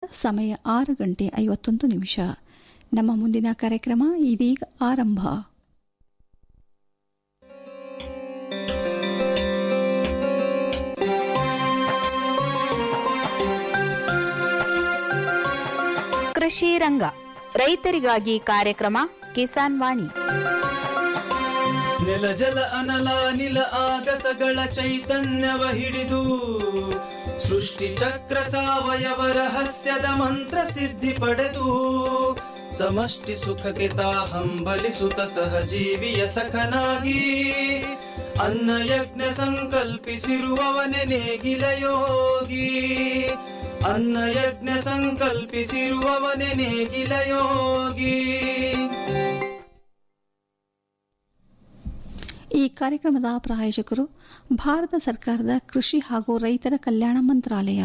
ಸಮಯ ಆರು ಗಂಟೆ ಐವತ್ತೊಂದು ನಿಮಿಷ ನಮ್ಮ ಮುಂದಿನ ಕಾರ್ಯಕ್ರಮ ಇದೀಗ ಆರಂಭ ಕೃಷಿ ರಂಗ ರೈತರಿಗಾಗಿ ಕಾರ್ಯಕ್ರಮ ಕಿಸಾನ್ ವಾಣಿ ನೆಲ ಜಲ ಅನಲ ನಿಲ ಆಗಸಗಳ ಚೈತನ್ಯವ ಹಿಡಿದು ಸೃಷ್ಟಿ ಚಕ್ರ ಸಾವಯವ ರಹಸ್ಯದ ಮಂತ್ರ ಸಿದ್ಧಿ ಪಡೆದು ಸಮಷ್ಟಿ ಸುಖಕ್ಕೆ ತಾ ಹಂಬಲಿಸುತ್ತ ಸಹಜೀವಿಯ ಸಖನಾಗಿ ಅನ್ನ ಯಜ್ಞ ಸಂಕಲ್ಪಿಸಿರುವವನೆ ನೇಗಿಲ ಯೋಗಿ ಅನ್ನ ಯಜ್ಞ ಸಂಕಲ್ಪಿಸಿರುವವನೆ ನೇಗಿಲ ಯೋಗಿ ಈ ಕಾರ್ಯಕ್ರಮದ ಪ್ರಾಯೋಜಕರು ಭಾರತ ಸರ್ಕಾರದ ಕೃಷಿ ಹಾಗೂ ರೈತರ ಕಲ್ಯಾಣ ಮಂತ್ರಾಲಯ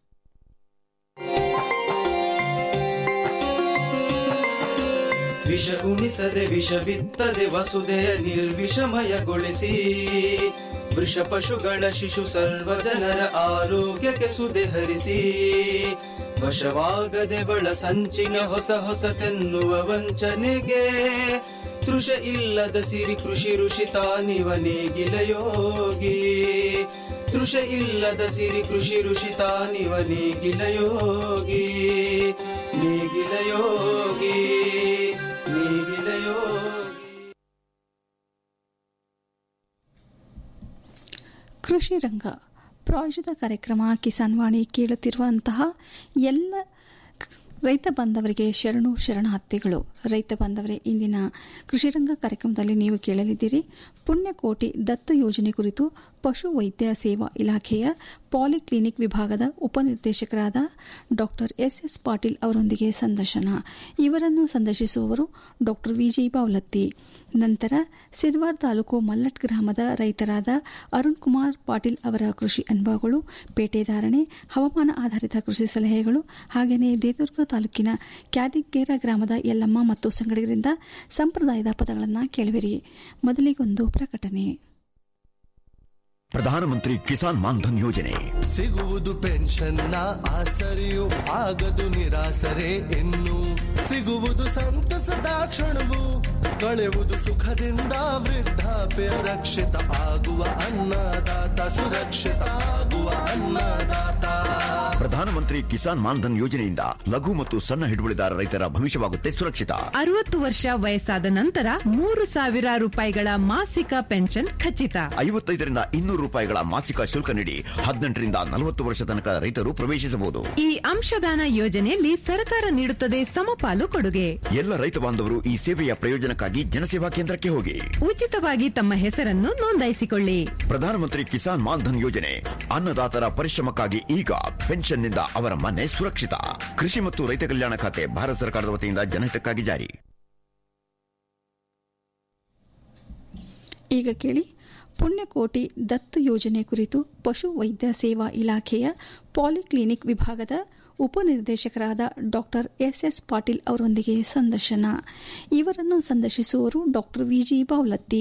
ವಿಷ ಉಣಿಸದೆ ವಿಷ ಬಿತ್ತದೆ ವಸುದೆಯ ನಿರ್ವಿಷಮಯಗೊಳಿಸಿ ವೃಷ ಪಶುಗಳ ಶಿಶು ಸರ್ವ ಜನರ ಆರೋಗ್ಯಕ್ಕೆ ಸುದೆ ಹರಿಸಿ ವಶವಾಗದೆ ಬಳ ಸಂಚಿನ ಹೊಸ ಹೊಸತೆನ್ನುವ ವಂಚನೆಗೆ ತೃಷ ಇಲ್ಲದ ಸಿರಿ ಕೃಷಿ ಋಷಿ ತಾನಿವ ನೇಗಿಲ ಯೋಗಿ ತೃಷ ಇಲ್ಲದ ಸಿರಿ ಕೃಷಿ ಋಷಿ ತಾನಿವ ನೇಗಿಲ ಯೋಗಿ ನೇಗಿಲ ಯೋಗಿ ನೇಗಿಲ ಯೋಗಿ ಕೃಷಿ ರಂಗ ಪ್ರಾಯೋಜಿತ ಕಾರ್ಯಕ್ರಮ ಕಿಸಾನ್ ವಾಣಿ ಕೇಳುತ್ತಿರುವಂತಹ ಎಲ್ಲ ರೈತ ಬಾಂಧವರಿಗೆ ಶರಣು ಶರಣಾರ್ಥಿಗಳು ರೈತ ಬಾಂಧವರೇ ಇಂದಿನ ಕೃಷಿ ರಂಗ ಕಾರ್ಯಕ್ರಮದಲ್ಲಿ ನೀವು ಕೇಳಲಿದ್ದೀರಿ ಪುಣ್ಯಕೋಟಿ ದತ್ತು ಯೋಜನೆ ಕುರಿತು ಪಶು ವೈದ್ಯ ಸೇವಾ ಇಲಾಖೆಯ ಪಾಲಿಕ್ಲಿನಿಕ್ ವಿಭಾಗದ ಉಪನಿರ್ದೇಶಕರಾದ ಡಾಕ್ಟರ್ ಎಸ್ ಎಸ್ ಪಾಟೀಲ್ ಅವರೊಂದಿಗೆ ಸಂದರ್ಶನ ಇವರನ್ನು ಸಂದರ್ಶಿಸುವವರು ಡಾಕ್ಟರ್ ವಿಜಯ್ ಬಾವಲತ್ತಿ ನಂತರ ಸಿರ್ವಾರ್ ತಾಲೂಕು ಮಲ್ಲಟ್ ಗ್ರಾಮದ ರೈತರಾದ ಅರುಣ್ ಕುಮಾರ್ ಪಾಟೀಲ್ ಅವರ ಕೃಷಿ ಅನುಭವಗಳು ಪೇಟೆದಾರಣೆ ಹವಾಮಾನ ಆಧಾರಿತ ಕೃಷಿ ಸಲಹೆಗಳು ಹಾಗೆಯೇ ದೇದುರ್ಗ ತಾಲೂಕಿನ ಕ್ಯಾದಿಗೇರ ಗ್ರಾಮದ ಯಲ್ಲಮ್ಮ ಮತ್ತು ಸಂಗಡಿಗರಿಂದ ಸಂಪ್ರದಾಯದ ಪದಗಳನ್ನು ಕೇಳುವಿರಿ ಮೊದಲಿಗೊಂದು ಪ್ರಕಟಣೆ ಪ್ರಧಾನಮಂತ್ರಿ ಕಿಸಾನ್ ಮಾನ್ಧನ್ ಯೋಜನೆ ಸಿಗುವುದು ಪೆನ್ಷನ್ನ ಆಸರೆಯು ಆಗದು ನಿರಾಸರೆ ಇನ್ನು ಸಿಗುವುದು ಸಂತಸದ ಕ್ಷಣವು ಕಳೆಯುವುದು ಸುಖದಿಂದ ವೃದ್ಧಾಪ್ಯ ರಕ್ಷಿತ ಆಗುವ ಅನ್ನದಾತ ಸುರಕ್ಷಿತ ಆಗುವ ಅನ್ನದಾತ ಪ್ರಧಾನಮಂತ್ರಿ ಕಿಸಾನ್ ಮಾನ್ಧನ್ ಯೋಜನೆಯಿಂದ ಲಘು ಮತ್ತು ಸಣ್ಣ ಹಿಡುವಳಿದಾರ ರೈತರ ಭವಿಷ್ಯವಾಗುತ್ತೆ ಸುರಕ್ಷಿತ ಅರವತ್ತು ವರ್ಷ ವಯಸ್ಸಾದ ನಂತರ ಮೂರು ಸಾವಿರ ರೂಪಾಯಿಗಳ ಮಾಸಿಕ ಪೆನ್ಷನ್ ಖಚಿತ ಐವತ್ತೈದರಿಂದ ಇನ್ನೂರು ರೂಪಾಯಿಗಳ ಮಾಸಿಕ ಶುಲ್ಕ ನೀಡಿ ಹದಿನೆಂಟರಿಂದ ನಲವತ್ತು ವರ್ಷ ತನಕ ರೈತರು ಪ್ರವೇಶಿಸಬಹುದು ಈ ಅಂಶದಾನ ಯೋಜನೆಯಲ್ಲಿ ಸರ್ಕಾರ ನೀಡುತ್ತದೆ ಸಮಪಾಲು ಕೊಡುಗೆ ಎಲ್ಲ ರೈತ ಬಾಂಧವರು ಈ ಸೇವೆಯ ಪ್ರಯೋಜನಕ್ಕಾಗಿ ಜನಸೇವಾ ಕೇಂದ್ರಕ್ಕೆ ಹೋಗಿ ಉಚಿತವಾಗಿ ತಮ್ಮ ಹೆಸರನ್ನು ನೋಂದಾಯಿಸಿಕೊಳ್ಳಿ ಪ್ರಧಾನಮಂತ್ರಿ ಕಿಸಾನ್ ಮಾನ್ಧನ್ ಯೋಜನೆ ಅನ್ನದಾತರ ಪರಿಶ್ರಮಕ್ಕಾಗಿ ಈಗ ಪೆನ್ಷನ್ನಿಂದ ಅವರ ಮನೆ ಸುರಕ್ಷಿತ ಕೃಷಿ ಮತ್ತು ರೈತ ಕಲ್ಯಾಣ ಖಾತೆ ಭಾರತ ಸರ್ಕಾರದ ವತಿಯಿಂದ ಜನಹಿತಕ್ಕಾಗಿ ಜಾರಿ ಈಗ ಕೇಳಿ ಪುಣ್ಯಕೋಟಿ ದತ್ತು ಯೋಜನೆ ಕುರಿತು ಪಶು ವೈದ್ಯ ಸೇವಾ ಇಲಾಖೆಯ ಪಾಲಿಕ್ಲಿನಿಕ್ ವಿಭಾಗದ ಉಪನಿರ್ದೇಶಕರಾದ ಡಾಕ್ಟರ್ ಎಸ್ ಎಸ್ ಪಾಟೀಲ್ ಅವರೊಂದಿಗೆ ಸಂದರ್ಶನ ಇವರನ್ನು ಸಂದರ್ಶಿಸುವವರು ಡಾಕ್ಟರ್ ವಿಜಿ ಬಾವ್ಲತ್ತಿ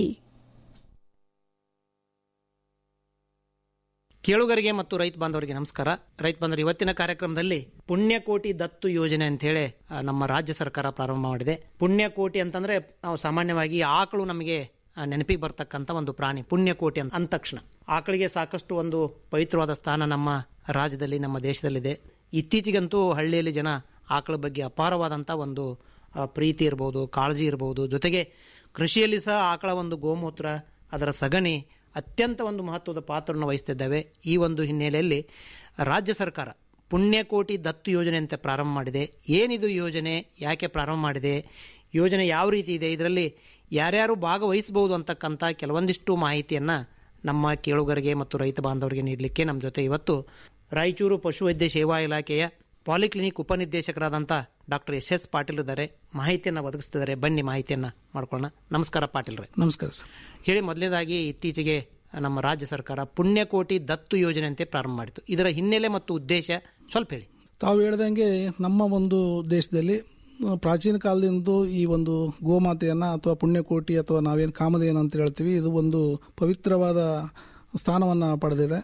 ಕೇಳುಗರಿಗೆ ಮತ್ತು ರೈತ ಬಾಂಧವರಿಗೆ ನಮಸ್ಕಾರ ರೈತ ಬಾಂಧವರು ಇವತ್ತಿನ ಕಾರ್ಯಕ್ರಮದಲ್ಲಿ ಪುಣ್ಯಕೋಟಿ ದತ್ತು ಯೋಜನೆ ಅಂತ ಹೇಳಿ ಆ, ನಮ್ಮ ರಾಜ್ಯ ಸರ್ಕಾರ ಪ್ರಾರಂಭ ಮಾಡಿದೆ ಪುಣ್ಯಕೋಟಿ ಅಂತಂದ್ರೆ ನಾವು ಸಾಮಾನ್ಯವಾಗಿ ಆಕಳು ನಮಗೆ ಆ, ನೆನಪಿಗೆ ಬರ್ತಕ್ಕಂಥ ಒಂದು ಪ್ರಾಣಿ ಪುಣ್ಯಕೋಟಿ ಅಂತ ಅಂದ ತಕ್ಷಣ ಆಕಳಿಗೆ ಸಾಕಷ್ಟು ಒಂದು ಪವಿತ್ರವಾದ ಸ್ಥಾನ ನಮ್ಮ ರಾಜ್ಯದಲ್ಲಿ ನಮ್ಮ ದೇಶದಲ್ಲಿದೆ ಇತ್ತೀಚೆಗಂತೂ ಹಳ್ಳಿಯಲ್ಲಿ ಜನ ಆಕಳ ಬಗ್ಗೆ ಅಪಾರವಾದಂಥ ಒಂದು ಆ, ಪ್ರೀತಿ ಇರ್ಬೋದು ಕಾಳಜಿ ಇರ್ಬೋದು ಜೊತೆಗೆ ಕೃಷಿಯಲ್ಲಿ ಸಹ ಆಕಳ ಒಂದು ಗೋಮೂತ್ರ ಅದರ ಸಗಣಿ ಅತ್ಯಂತ ಒಂದು ಮಹತ್ವದ ಪಾತ್ರವನ್ನು ವಹಿಸ್ತಿದ್ದಾವೆ ಈ ಒಂದು ಹಿನ್ನೆಲೆಯಲ್ಲಿ ರಾಜ್ಯ ಸರ್ಕಾರ ಪುಣ್ಯಕೋಟಿ ದತ್ತು ಯೋಜನೆ ಅಂತ ಪ್ರಾರಂಭ ಮಾಡಿದೆ ಏನಿದು ಯೋಜನೆ ಯಾಕೆ ಪ್ರಾರಂಭ ಮಾಡಿದೆ ಯೋಜನೆ ಯಾವ ರೀತಿ ಇದೆ ಇದರಲ್ಲಿ ಯಾರ್ಯಾರು ಭಾಗವಹಿಸಬಹುದು ಅಂತಕ್ಕಂಥ ಕೆಲವೊಂದಿಷ್ಟು ಮಾಹಿತಿಯನ್ನು ನಮ್ಮ ಕೇಳುಗರಿಗೆ ಮತ್ತು ರೈತ ಬಾಂಧವರಿಗೆ ನೀಡಲಿಕ್ಕೆ ನಮ್ಮ ಜೊತೆ ಇವತ್ತು ರಾಯಚೂರು ಪಶುವೈದ್ಯ ಸೇವಾ ಇಲಾಖೆಯ ಪಾಲಿಕ್ಲಿನಿಕ್ ಉಪನಿರ್ದೇಶಕರಾದಂಥ ಡಾಕ್ಟರ್ ಎಸ್ ಎಸ್ ಪಾಟೀಲ್ ಇದ್ದಾರೆ ಮಾಹಿತಿಯನ್ನು ಒದಗಿಸ್ತಿದ್ದಾರೆ ಬನ್ನಿ ಮಾಹಿತಿಯನ್ನು ಮಾಡ್ಕೊಳ್ಳೋಣ ನಮಸ್ಕಾರ ಪಾಟೀಲ್ರೆ ನಮಸ್ಕಾರ ಸರ್ ಹೇಳಿ ಮೊದಲನೇದಾಗಿ ಇತ್ತೀಚೆಗೆ ನಮ್ಮ ರಾಜ್ಯ ಸರ್ಕಾರ ಪುಣ್ಯಕೋಟಿ ದತ್ತು ಯೋಜನೆ ಅಂತ ಪ್ರಾರಂಭ ಮಾಡಿತು ಇದರ ಹಿನ್ನೆಲೆ ಮತ್ತು ಉದ್ದೇಶ ಸ್ವಲ್ಪ ಹೇಳಿ ತಾವು ಹೇಳ್ದಂಗೆ ನಮ್ಮ ಒಂದು ದೇಶದಲ್ಲಿ ಆ, ಪ್ರಾಚೀನ ಕಾಲದಿಂದ ಈ ಒಂದು ಗೋಮಾತೆಯನ್ನ ಅಥವಾ ಪುಣ್ಯಕೋಟಿ ಅಥವಾ ನಾವೇನು ಕಾಮಧೇನು ಅಂತ ಹೇಳ್ತೀವಿ ಇದು ಒಂದು ಪವಿತ್ರವಾದ ಸ್ಥಾನವನ್ನು ಪಡೆದಿದೆ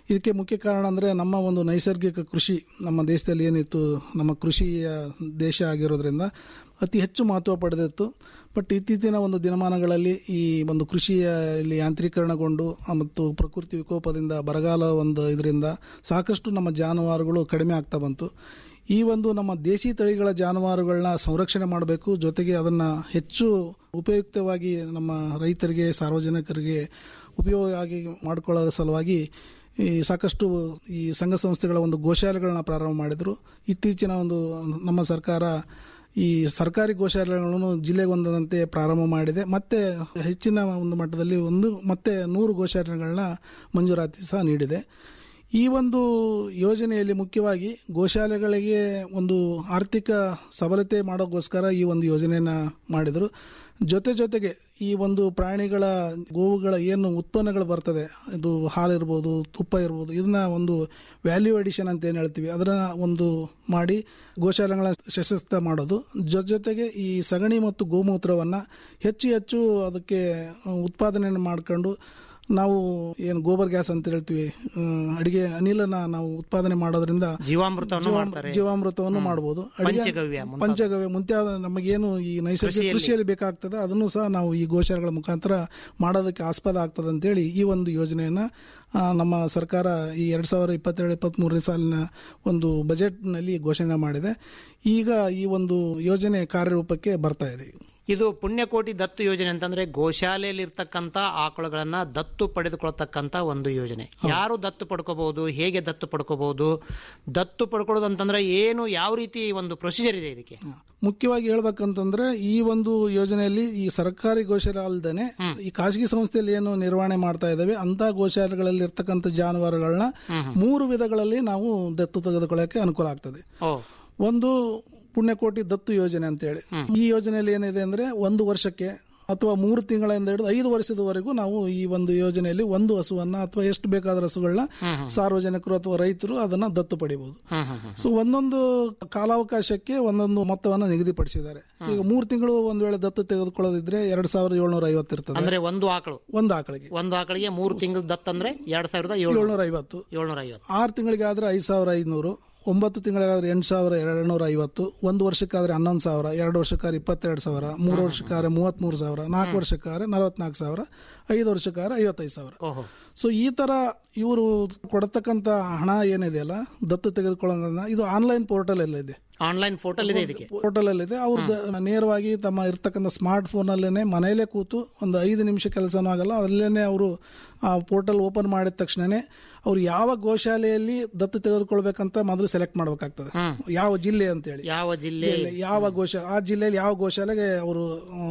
ಇದಕ್ಕೆ ಮುಖ್ಯ ಕಾರಣ ಅಂದರೆ ನಮ್ಮ ಒಂದು ನೈಸರ್ಗಿಕ ಕೃಷಿ ನಮ್ಮ ದೇಶದಲ್ಲಿ ಏನಿತ್ತು ನಮ್ಮ ಕೃಷಿಯ ದೇಶ ಆಗಿರೋದ್ರಿಂದ ಅತಿ ಹೆಚ್ಚು ಮಹತ್ವ ಪಡೆದಿತ್ತು ಬಟ್ ಇತ್ತೀಚಿನ ಒಂದು ದಿನಮಾನಗಳಲ್ಲಿ ಈ ಒಂದು ಕೃಷಿಯಲ್ಲಿ ಯಾಂತ್ರೀಕರಣಗೊಂಡು ಆ, ಮತ್ತು ಪ್ರಕೃತಿ ವಿಕೋಪದಿಂದ ಬರಗಾಲ ಒಂದು ಇದರಿಂದ ಸಾಕಷ್ಟು ನಮ್ಮ ಜಾನುವಾರುಗಳು ಕಡಿಮೆ ಆಗ್ತಾ ಬಂತು ಈ ಒಂದು ನಮ್ಮ ದೇಶಿ ತಳಿಗಳ ಜಾನುವಾರುಗಳನ್ನ ಸಂರಕ್ಷಣೆ ಮಾಡಬೇಕು ಜೊತೆಗೆ ಅದನ್ನು ಹೆಚ್ಚು ಉಪಯುಕ್ತವಾಗಿ ನಮ್ಮ ರೈತರಿಗೆ ಸಾರ್ವಜನಿಕರಿಗೆ ಉಪಯೋಗ ಆಗಿ ಮಾಡಿಕೊಳ್ಳೋ ಸಲುವಾಗಿ ಈ ಸಾಕಷ್ಟು ಈ ಸಂಘ ಸಂಸ್ಥೆಗಳ ಒಂದು ಗೋಶಾಲೆಗಳನ್ನ ಪ್ರಾರಂಭ ಮಾಡಿದರು ಇತ್ತೀಚಿನ ಒಂದು ನಮ್ಮ ಸರ್ಕಾರ ಈ ಸರ್ಕಾರಿ ಗೋಶಾಲೆಗಳನ್ನು ಜಿಲ್ಲೆಗೊಂದರಂತೆ ಪ್ರಾರಂಭ ಮಾಡಿದೆ ಮತ್ತೆ ಹೆಚ್ಚಿನ ಒಂದು ಮಟ್ಟದಲ್ಲಿ ಒಂದು ಮತ್ತೆ ನೂರು ಗೋಶಾಲೆಗಳನ್ನ ಮಂಜೂರಾತಿ ಸಹ ನೀಡಿದೆ ಈ ಒಂದು ಯೋಜನೆಯಲ್ಲಿ ಮುಖ್ಯವಾಗಿ ಗೋಶಾಲೆಗಳಿಗೆ ಒಂದು ಆರ್ಥಿಕ ಸಬಲತೆ ಮಾಡೋಕ್ಕೋಸ್ಕರ ಈ ಒಂದು ಯೋಜನೆಯನ್ನು ಮಾಡಿದರು ಜೊತೆ ಜೊತೆಗೆ ಈ ಒಂದು ಪ್ರಾಣಿಗಳ ಗೋವುಗಳ ಏನು ಉತ್ಪನ್ನಗಳು ಬರ್ತದೆ ಇದು ಹಾಲಿರ್ಬೋದು ತುಪ್ಪ ಇರ್ಬೋದು ಇದನ್ನ ಒಂದು ವ್ಯಾಲ್ಯೂ ಅಡಿಷನ್ ಅಂತ ಏನು ಹೇಳ್ತೀವಿ ಅದನ್ನ ಒಂದು ಮಾಡಿ ಗೋಶಾಲೆಗಳ ಸಶಸ್ತ ಮಾಡೋದು ಜೊತೆ ಜೊತೆಗೆ ಈ ಸಗಣಿ ಮತ್ತು ಗೋಮೂತ್ರವನ್ನು ಹೆಚ್ಚು ಹೆಚ್ಚು ಅದಕ್ಕೆ ಉತ್ಪಾದನೆಯನ್ನು ಮಾಡ್ಕೊಂಡು ನಾವು ಏನು ಗೋಬರ್ ಗ್ಯಾಸ್ ಅಂತ ಹೇಳ್ತೀವಿ ಆ, ಅಡಿಗೆ ಅನಿಲನ ನಾವು ಉತ್ಪಾದನೆ ಮಾಡೋದ್ರಿಂದ ಜೀವಾಮೃತವನ್ನು ಜೀವಾಮೃತ- ಮಾಡ್ತಾರೆ. ಜೀವಾಮೃತವನ್ನು ಮಾಡಬಹುದು ಅಡಿಗೆ- ಪಂಚಗವ್ಯ ಮುಂತಾದ- ಪಂಚಗವ್ಯ ಮುಂತಾದ ನಮಗೇನು ಈ ನೈಸರ್ಗಿಕ ಕೃಷಿಯಲ್ಲಿ ಬೇಕಾಗ್ತದೆ ಅದನ್ನು ಸಹ ನಾವು ಈ ಗೋಶಾಲೆಗಳ ಮುಖಾಂತರ ಮಾಡೋದಕ್ಕೆ ಆಸ್ಪದ ಆಗ್ತದೆ ಅಂತೇಳಿ ಈ ಒಂದು ಯೋಜನೆಯನ್ನ ಆ, ನಮ್ಮ ಸರ್ಕಾರ ಈ ಎರಡ್ ಸಾವಿರದ ಇಪ್ಪತ್ತೆರಡು ಇಪ್ಪತ್ತ್ಮೂರನೇ ಸಾಲಿನ ಒಂದು ಬಜೆಟ್ನಲ್ಲಿ ಘೋಷಣೆ ಮಾಡಿದೆ ಈಗ ಈ ಒಂದು ಯೋಜನೆ ಕಾರ್ಯರೂಪಕ್ಕೆ ಬರ್ತಾ ಇದೆ ಇದು ಪುಣ್ಯಕೋಟಿ ದತ್ತು ಯೋಜನೆ ಅಂತಂದ್ರೆ ಗೋಶಾಲೆಯಲ್ಲಿ ಇರ್ತಕ್ಕಂಥ ಆಕಳುಗಳನ್ನ ದತ್ತು ಪಡೆದುಕೊಳ್ತಕ್ಕಂಥ ಒಂದು ಯೋಜನೆ ಯಾರು ದತ್ತು ಪಡ್ಕೋಬಹುದು ಹೇಗೆ ದತ್ತು ಪಡ್ಕೋಬಹುದು ದತ್ತು ಪಡ್ಕೊಳ್ಳೋದು ಅಂತಂದ್ರೆ ಏನು ಯಾವ ರೀತಿ ಒಂದು ಪ್ರೊಸೀಜರ್ ಇದೆ ಇದಕ್ಕೆ ಮುಖ್ಯವಾಗಿ ಹೇಳ್ಬೇಕಂತಂದ್ರೆ ಈ ಒಂದು ಯೋಜನೆಯಲ್ಲಿ ಈ ಸರ್ಕಾರಿ ಗೋಶಾಲೆ ಅಲ್ಲದೆ ಈ ಖಾಸಗಿ ಸಂಸ್ಥೆಯಲ್ಲಿ ಏನು ನಿರ್ವಹಣೆ ಮಾಡ್ತಾ ಇದ್ದಾವೆ ಅಂತ ಗೋಶಾಲೆಗಳಲ್ಲಿ ಇರ್ತಕ್ಕಂಥ ಜಾನುವಾರುಗಳನ್ನ ಮೂರು ವಿಧಗಳಲ್ಲಿ ನಾವು ದತ್ತು ತೆಗೆದುಕೊಳ್ಳಕ್ಕೆ ಅನುಕೂಲ ಆಗ್ತದೆ ಓ ಒಂದು ಪುಣ್ಯಕೋಟಿ ದತ್ತು ಯೋಜನೆ ಅಂತೇಳಿ ಈ ಯೋಜನೆಯಲ್ಲಿ ಏನಿದೆ ಅಂದ್ರೆ ಒಂದು ವರ್ಷಕ್ಕೆ ಅಥವಾ ಮೂರು ತಿಂಗಳಿಂದ ಹಿಡಿದು ಐದು ವರ್ಷದವರೆಗೂ ನಾವು ಈ ಒಂದು ಯೋಜನೆಯಲ್ಲಿ ಒಂದು ಹಸುವನ್ನ ಅಥವಾ ಎಷ್ಟು ಬೇಕಾದ ಹಸುಗಳನ್ನ ಸಾರ್ವಜನಿಕರು ಅಥವಾ ರೈತರು ಅದನ್ನ ದತ್ತು ಪಡಿಬಹುದು ಸೊ ಒಂದೊಂದು ಕಾಲಾವಕಾಶಕ್ಕೆ ಒಂದೊಂದು ಮೊತ್ತವನ್ನು ನಿಗದಿಪಡಿಸಿದ್ದಾರೆ ಈಗ ಮೂರು ತಿಂಗಳು ಒಂದ್ ವೇಳೆ ದತ್ತು ತೆಗೆದುಕೊಳ್ಳೋದಿದ್ರೆ ಎರಡ್ ಸಾವಿರದ ಏಳ್ನೂರ ಐವತ್ತು ಇರ್ತದೆ ಅಂದ್ರೆ ಒಂದು ಆಕಳು ಒಂದು ಆಕಳಿಗೆ ಒಂದು ಆಕಳಿಗೆ ಮೂರು ತಿಂಗಳ ದತ್ತು ಅಂದ್ರೆ ಎರಡ್ ಸಾವಿರದ ಏಳ್ನೂರ ಏಳ್ನೂರ ಐವತ್ತು ಏಳ್ನೂರ ಐವತ್ತು ಆರು ತಿಂಗಳಿಗೆ ಆದ್ರೆ ಐದು ಸಾವಿರ ಐದುನೂರು ಒಂಬತ್ತು ತಿಂಗಳಿಗಾದ್ರೆ ಎಂಟು ಸಾವಿರ ಎರಡು ನೂರ ಐವತ್ತು ಒಂದು ವರ್ಷಕ್ಕಾದ್ರೆ ಹನ್ನೊಂದು ಸಾವಿರ ಎರಡು ವರ್ಷಕ್ಕಾದ್ರೆ ಇಪ್ಪತ್ತೆರಡು ಸಾವಿರ ಮೂರು ವರ್ಷಕ್ಕಾದ್ರೆ ಮೂವತ್ತ್ಮೂರು ಸಾವಿರ ನಾಲ್ಕು ವರ್ಷಕ್ಕಾದ್ರೆ ನಲವತ್ನಾಲ್ಕು ಸಾವಿರ ಐದು ವರ್ಷಕ್ಕಾದ್ರೆ ಐವತ್ತೈದು ಸಾವಿರ ಓಹೋ ಸೊ ಈ ತರ ಇವರು ಕೊಡತಕ್ಕಂತ ಹಣ ಏನಿದೆಯಲ್ಲ ದತ್ತು ತೆಗೆದುಕೊಳ್ಳೋದನ್ನ ಇದು ಆನ್ಲೈನ್ ಪೋರ್ಟಲ್ ಎಲ್ಲ ಇದೆ ಆನ್ಲೈನ್ ಫೋಟಲ್ ಇದೆ ಇದಕ್ಕೆ ಪೋರ್ಟಲ್ ಅಲ್ಲಿ ಇದೆ ಅವ್ರದ್ದು ನೇರವಾಗಿ ತಮ್ಮ ಇರ್ತಕ್ಕಂಥ ಸ್ಮಾರ್ಟ್ ಫೋನ್ ಅಲ್ಲೇನೆ ಮನೆಯಲ್ಲೇ ಕೂತು ಒಂದು ಐದು ನಿಮಿಷ ಕೆಲಸನೂ ಆಗಲ್ಲ ಅಲ್ಲೇನೆ ಅವರು ಆ ಪೋರ್ಟಲ್ ಓಪನ್ ಮಾಡಿದ ತಕ್ಷಣನೇ ಅವ್ರು ಯಾವ ಗೋಶಾಲೆಯಲ್ಲಿ ದತ್ತು ತೆಗೆದುಕೊಳ್ಬೇಕಂತ ಮೊದಲು ಸೆಲೆಕ್ಟ್ ಮಾಡ್ಬೇಕಾಗ್ತದೆ ಯಾವ ಜಿಲ್ಲೆ ಅಂತೇಳಿ ಯಾವ ಜಿಲ್ಲೆ ಜಿಲ್ಲೆ, ಯಾವ ಗೋಶಾಲೆ ಆ ಜಿಲ್ಲೆಯಲ್ಲಿ ಯಾವ ಗೋಶಾಲೆಗೆ ಅವರು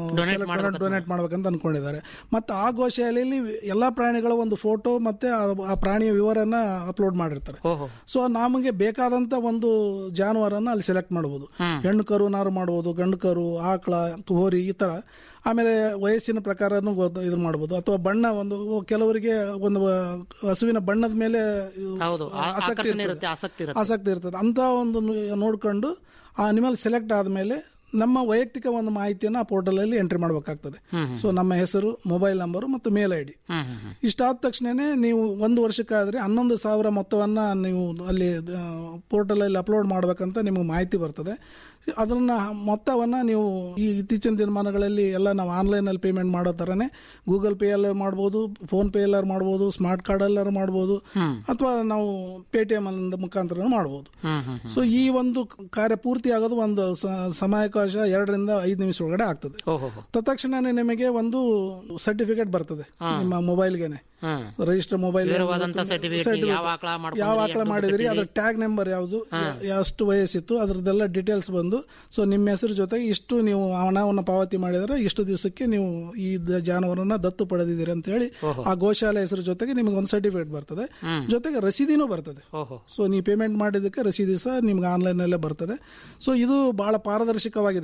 ಡೊನೇಟ್ ಮಾಡ್ಬೇಕಂತ ಅನ್ಕೊಂಡಿದ್ದಾರೆ ಮತ್ತೆ ಆ ಗೋಶಾಲೆಯಲ್ಲಿ ಎಲ್ಲಾ ಪ್ರಾಣಿಗಳ ಒಂದು ಫೋಟೋ ಮತ್ತೆ ಆ- ಆ ಪ್ರಾಣಿಯ ವಿವರನ್ನ ಅಪ್ಲೋಡ್ ಮಾಡಿರ್ತಾರೆ ಓಹೋ ಸೊ ನಮಗೆ ಬೇಕಾದಂತ ಒಂದು ಜಾನುವಾರನ್ನ ಅಲ್ಲಿ ಸೆಲೆಕ್ಟ್ ಮಾಡಬಹುದು ಹೆಣ್ಣು ಕರು ನಾರು ಮಾಡಬಹುದು ಗಂಡು ಕರು ಆಕಳ ಹೋರಿ ಈ ತರ ಆಮೇಲೆ ವಯಸ್ಸಿನ ಪ್ರಕಾರನು ಗೊತ್ತ- ಇದು ಮಾಡಬಹುದು ಅಥವಾ ಬಣ್ಣ ಒಂದು ಕೆಲವರಿಗೆ ಒಂದು ಹಸುವಿನ ಬಣ್ಣದ ಮೇಲೆ ಇದು ಹೌದು ಆ- ಆಸಕ್ತಿ ಆಕರ್ಷಣೆ ಇರ್ತದೆ. ಇರುತ್ತೆ ಆಸಕ್ತಿ ಇರುತ್ತೆ ಆಸಕ್ತಿ ಇರ್ತದೆ ಅಂತ ಒಂದು ನು- ನೋಡ್ಕೊಂಡು ಆ ಅನಿಮಲ್ ಸೆಲೆಕ್ಟ್ ಆದ್ಮೇಲೆ ನಮ್ಮ ವೈಯಕ್ತಿಕ ಒಂದು ಮಾಹಿತಿಯನ್ನ ಆ ಪೋರ್ಟಲ್ ಅಲ್ಲಿ ಎಂಟ್ರಿ ಮಾಡಬೇಕಾಗ್ತದೆ ಸೊ ನಮ್ಮ ಹೆಸರು ಮೊಬೈಲ್ ನಂಬರ್ ಮತ್ತು ಮೇಲ್ ಐ ಡಿ ಹ್ಮ್ ಹ್ಮ್ ಹ್ಮ್ ಇಷ್ಟಾದ ತಕ್ಷಣನೇ ನೀವು ಒಂದು ವರ್ಷಕ್ಕಾದ್ರೆ ಹನ್ನೊಂದು ಸಾವಿರ ಮೊತ್ತವನ್ನ ನೀವು ಅಲ್ಲಿ ಪೋರ್ಟಲ್ ಅಲ್ಲಿ ಅಪ್ಲೋಡ್ ಮಾಡ್ಬೇಕಂತ ನಿಮಗೆ ಮಾಹಿತಿ ಬರ್ತದೆ ಅದನ್ನ ಮೊತ್ತವನ್ನ ನೀವು ಈ ಇತ್ತೀಚಿನ ದಿನಮಾನಗಳಲ್ಲಿ ಎಲ್ಲ ನಾವು ಆನ್ಲೈನ್ ಅಲ್ಲಿ ಪೇಮೆಂಟ್ ಮಾಡೋ ತರನೇ ಗೂಗಲ್ ಪೇ ಎಲ್ಲ ಮಾಡ್ಬೋದು ಫೋನ್ ಪೇ ಎಲ್ಲಾರು ಮಾಡ್ಬೋದು ಸ್ಮಾರ್ಟ್ ಕಾರ್ಡ್ ಎಲ್ಲಾರು ಮಾಡ್ಬೋದು ಅಥವಾ ನಾವು ಪೇಟಿಎಂ ಮುಖಾಂತರ ಮಾಡ್ಬೋದು ಹ್ಮ್ ಹ್ಮ್ ಸೊ ಈ ಒಂದು ಕಾರ್ಯ ಪೂರ್ತಿ ಆಗೋದು ಒಂದು ಸ- ಸಮಯಾವಕಾಶ ಎರಡರಿಂದ ಐದು ನಿಮಿಷ ಒಳಗಡೆ ಆಗ್ತದೆ ಓಹೋ ತತ್ಕ್ಷಣನೇ ನಿಮಗೆ ಒಂದು ಸರ್ಟಿಫಿಕೇಟ್ ಬರ್ತದೆ ನಿಮ್ಮ ಮೊಬೈಲ್ಗೆನೆ ಹ್ಮ್ ರಿಜಿಸ್ಟರ್ ಮೊಬೈಲ್ ವಿವರವಾದಂತ certificate, ನೀವು ಯಾವ ಆಕಳ ಮಾಡ್ಕೊಂಡ್ರಿ, ಯಾವ ಆಕಳ ಎಷ್ಟು ಮಾಡಿದ್ರಿ ದುಡ್ಡು ಅದ್ರ ಟ್ಯಾಗ್ ನಂಬರ್ ಯಾವುದು ಎಷ್ಟು ವಯಸ್ಸಿತ್ತು ಅದ್ರದ್ದೆಲ್ಲ ಡೀಟೇಲ್ಸ್ ಬಂದು ಸೊ ನಿಮ್ಮ ಹೆಸರು ಜೊತೆಗೆ ಇಷ್ಟು ನೀವು ಹಣವನ್ನು ಪಾವತಿ ಮಾಡಿದ್ರೆ ಇಷ್ಟು ದಿವಸಕ್ಕೆ ನೀವು ಈ ದ- ಜಾನುವಾರನ್ನ ದತ್ತು ಪಡೆದಿದ್ದೀರಿ ಅಂತ ಹೇಳಿ ಆ ಗೋಶಾಲೆ ಹೆಸರು ಜೊತೆಗೆ ನಿಮ್ಗೆ ಒಂದು ಸರ್ಟಿಫಿಕೇಟ್ ಬರ್ತದೆ ಜೊತೆಗೆ ರಸೀದಿನೂ ಬರ್ತದೆ ಓಹೋ ಸೊ ನೀವು ಪೇಮೆಂಟ್ ಮಾಡಿದ್ದಕ್ಕೆ ರಸೀದಿ ಸಹ ನಿಮ್ಗೆ ಆನ್ಲೈನ್ ಅಲ್ಲೇ ಬರ್ತದೆ ಸೊ ಇದು ಬಹಳ ಪಾರದರ್ಶಕವಾಗಿದೆ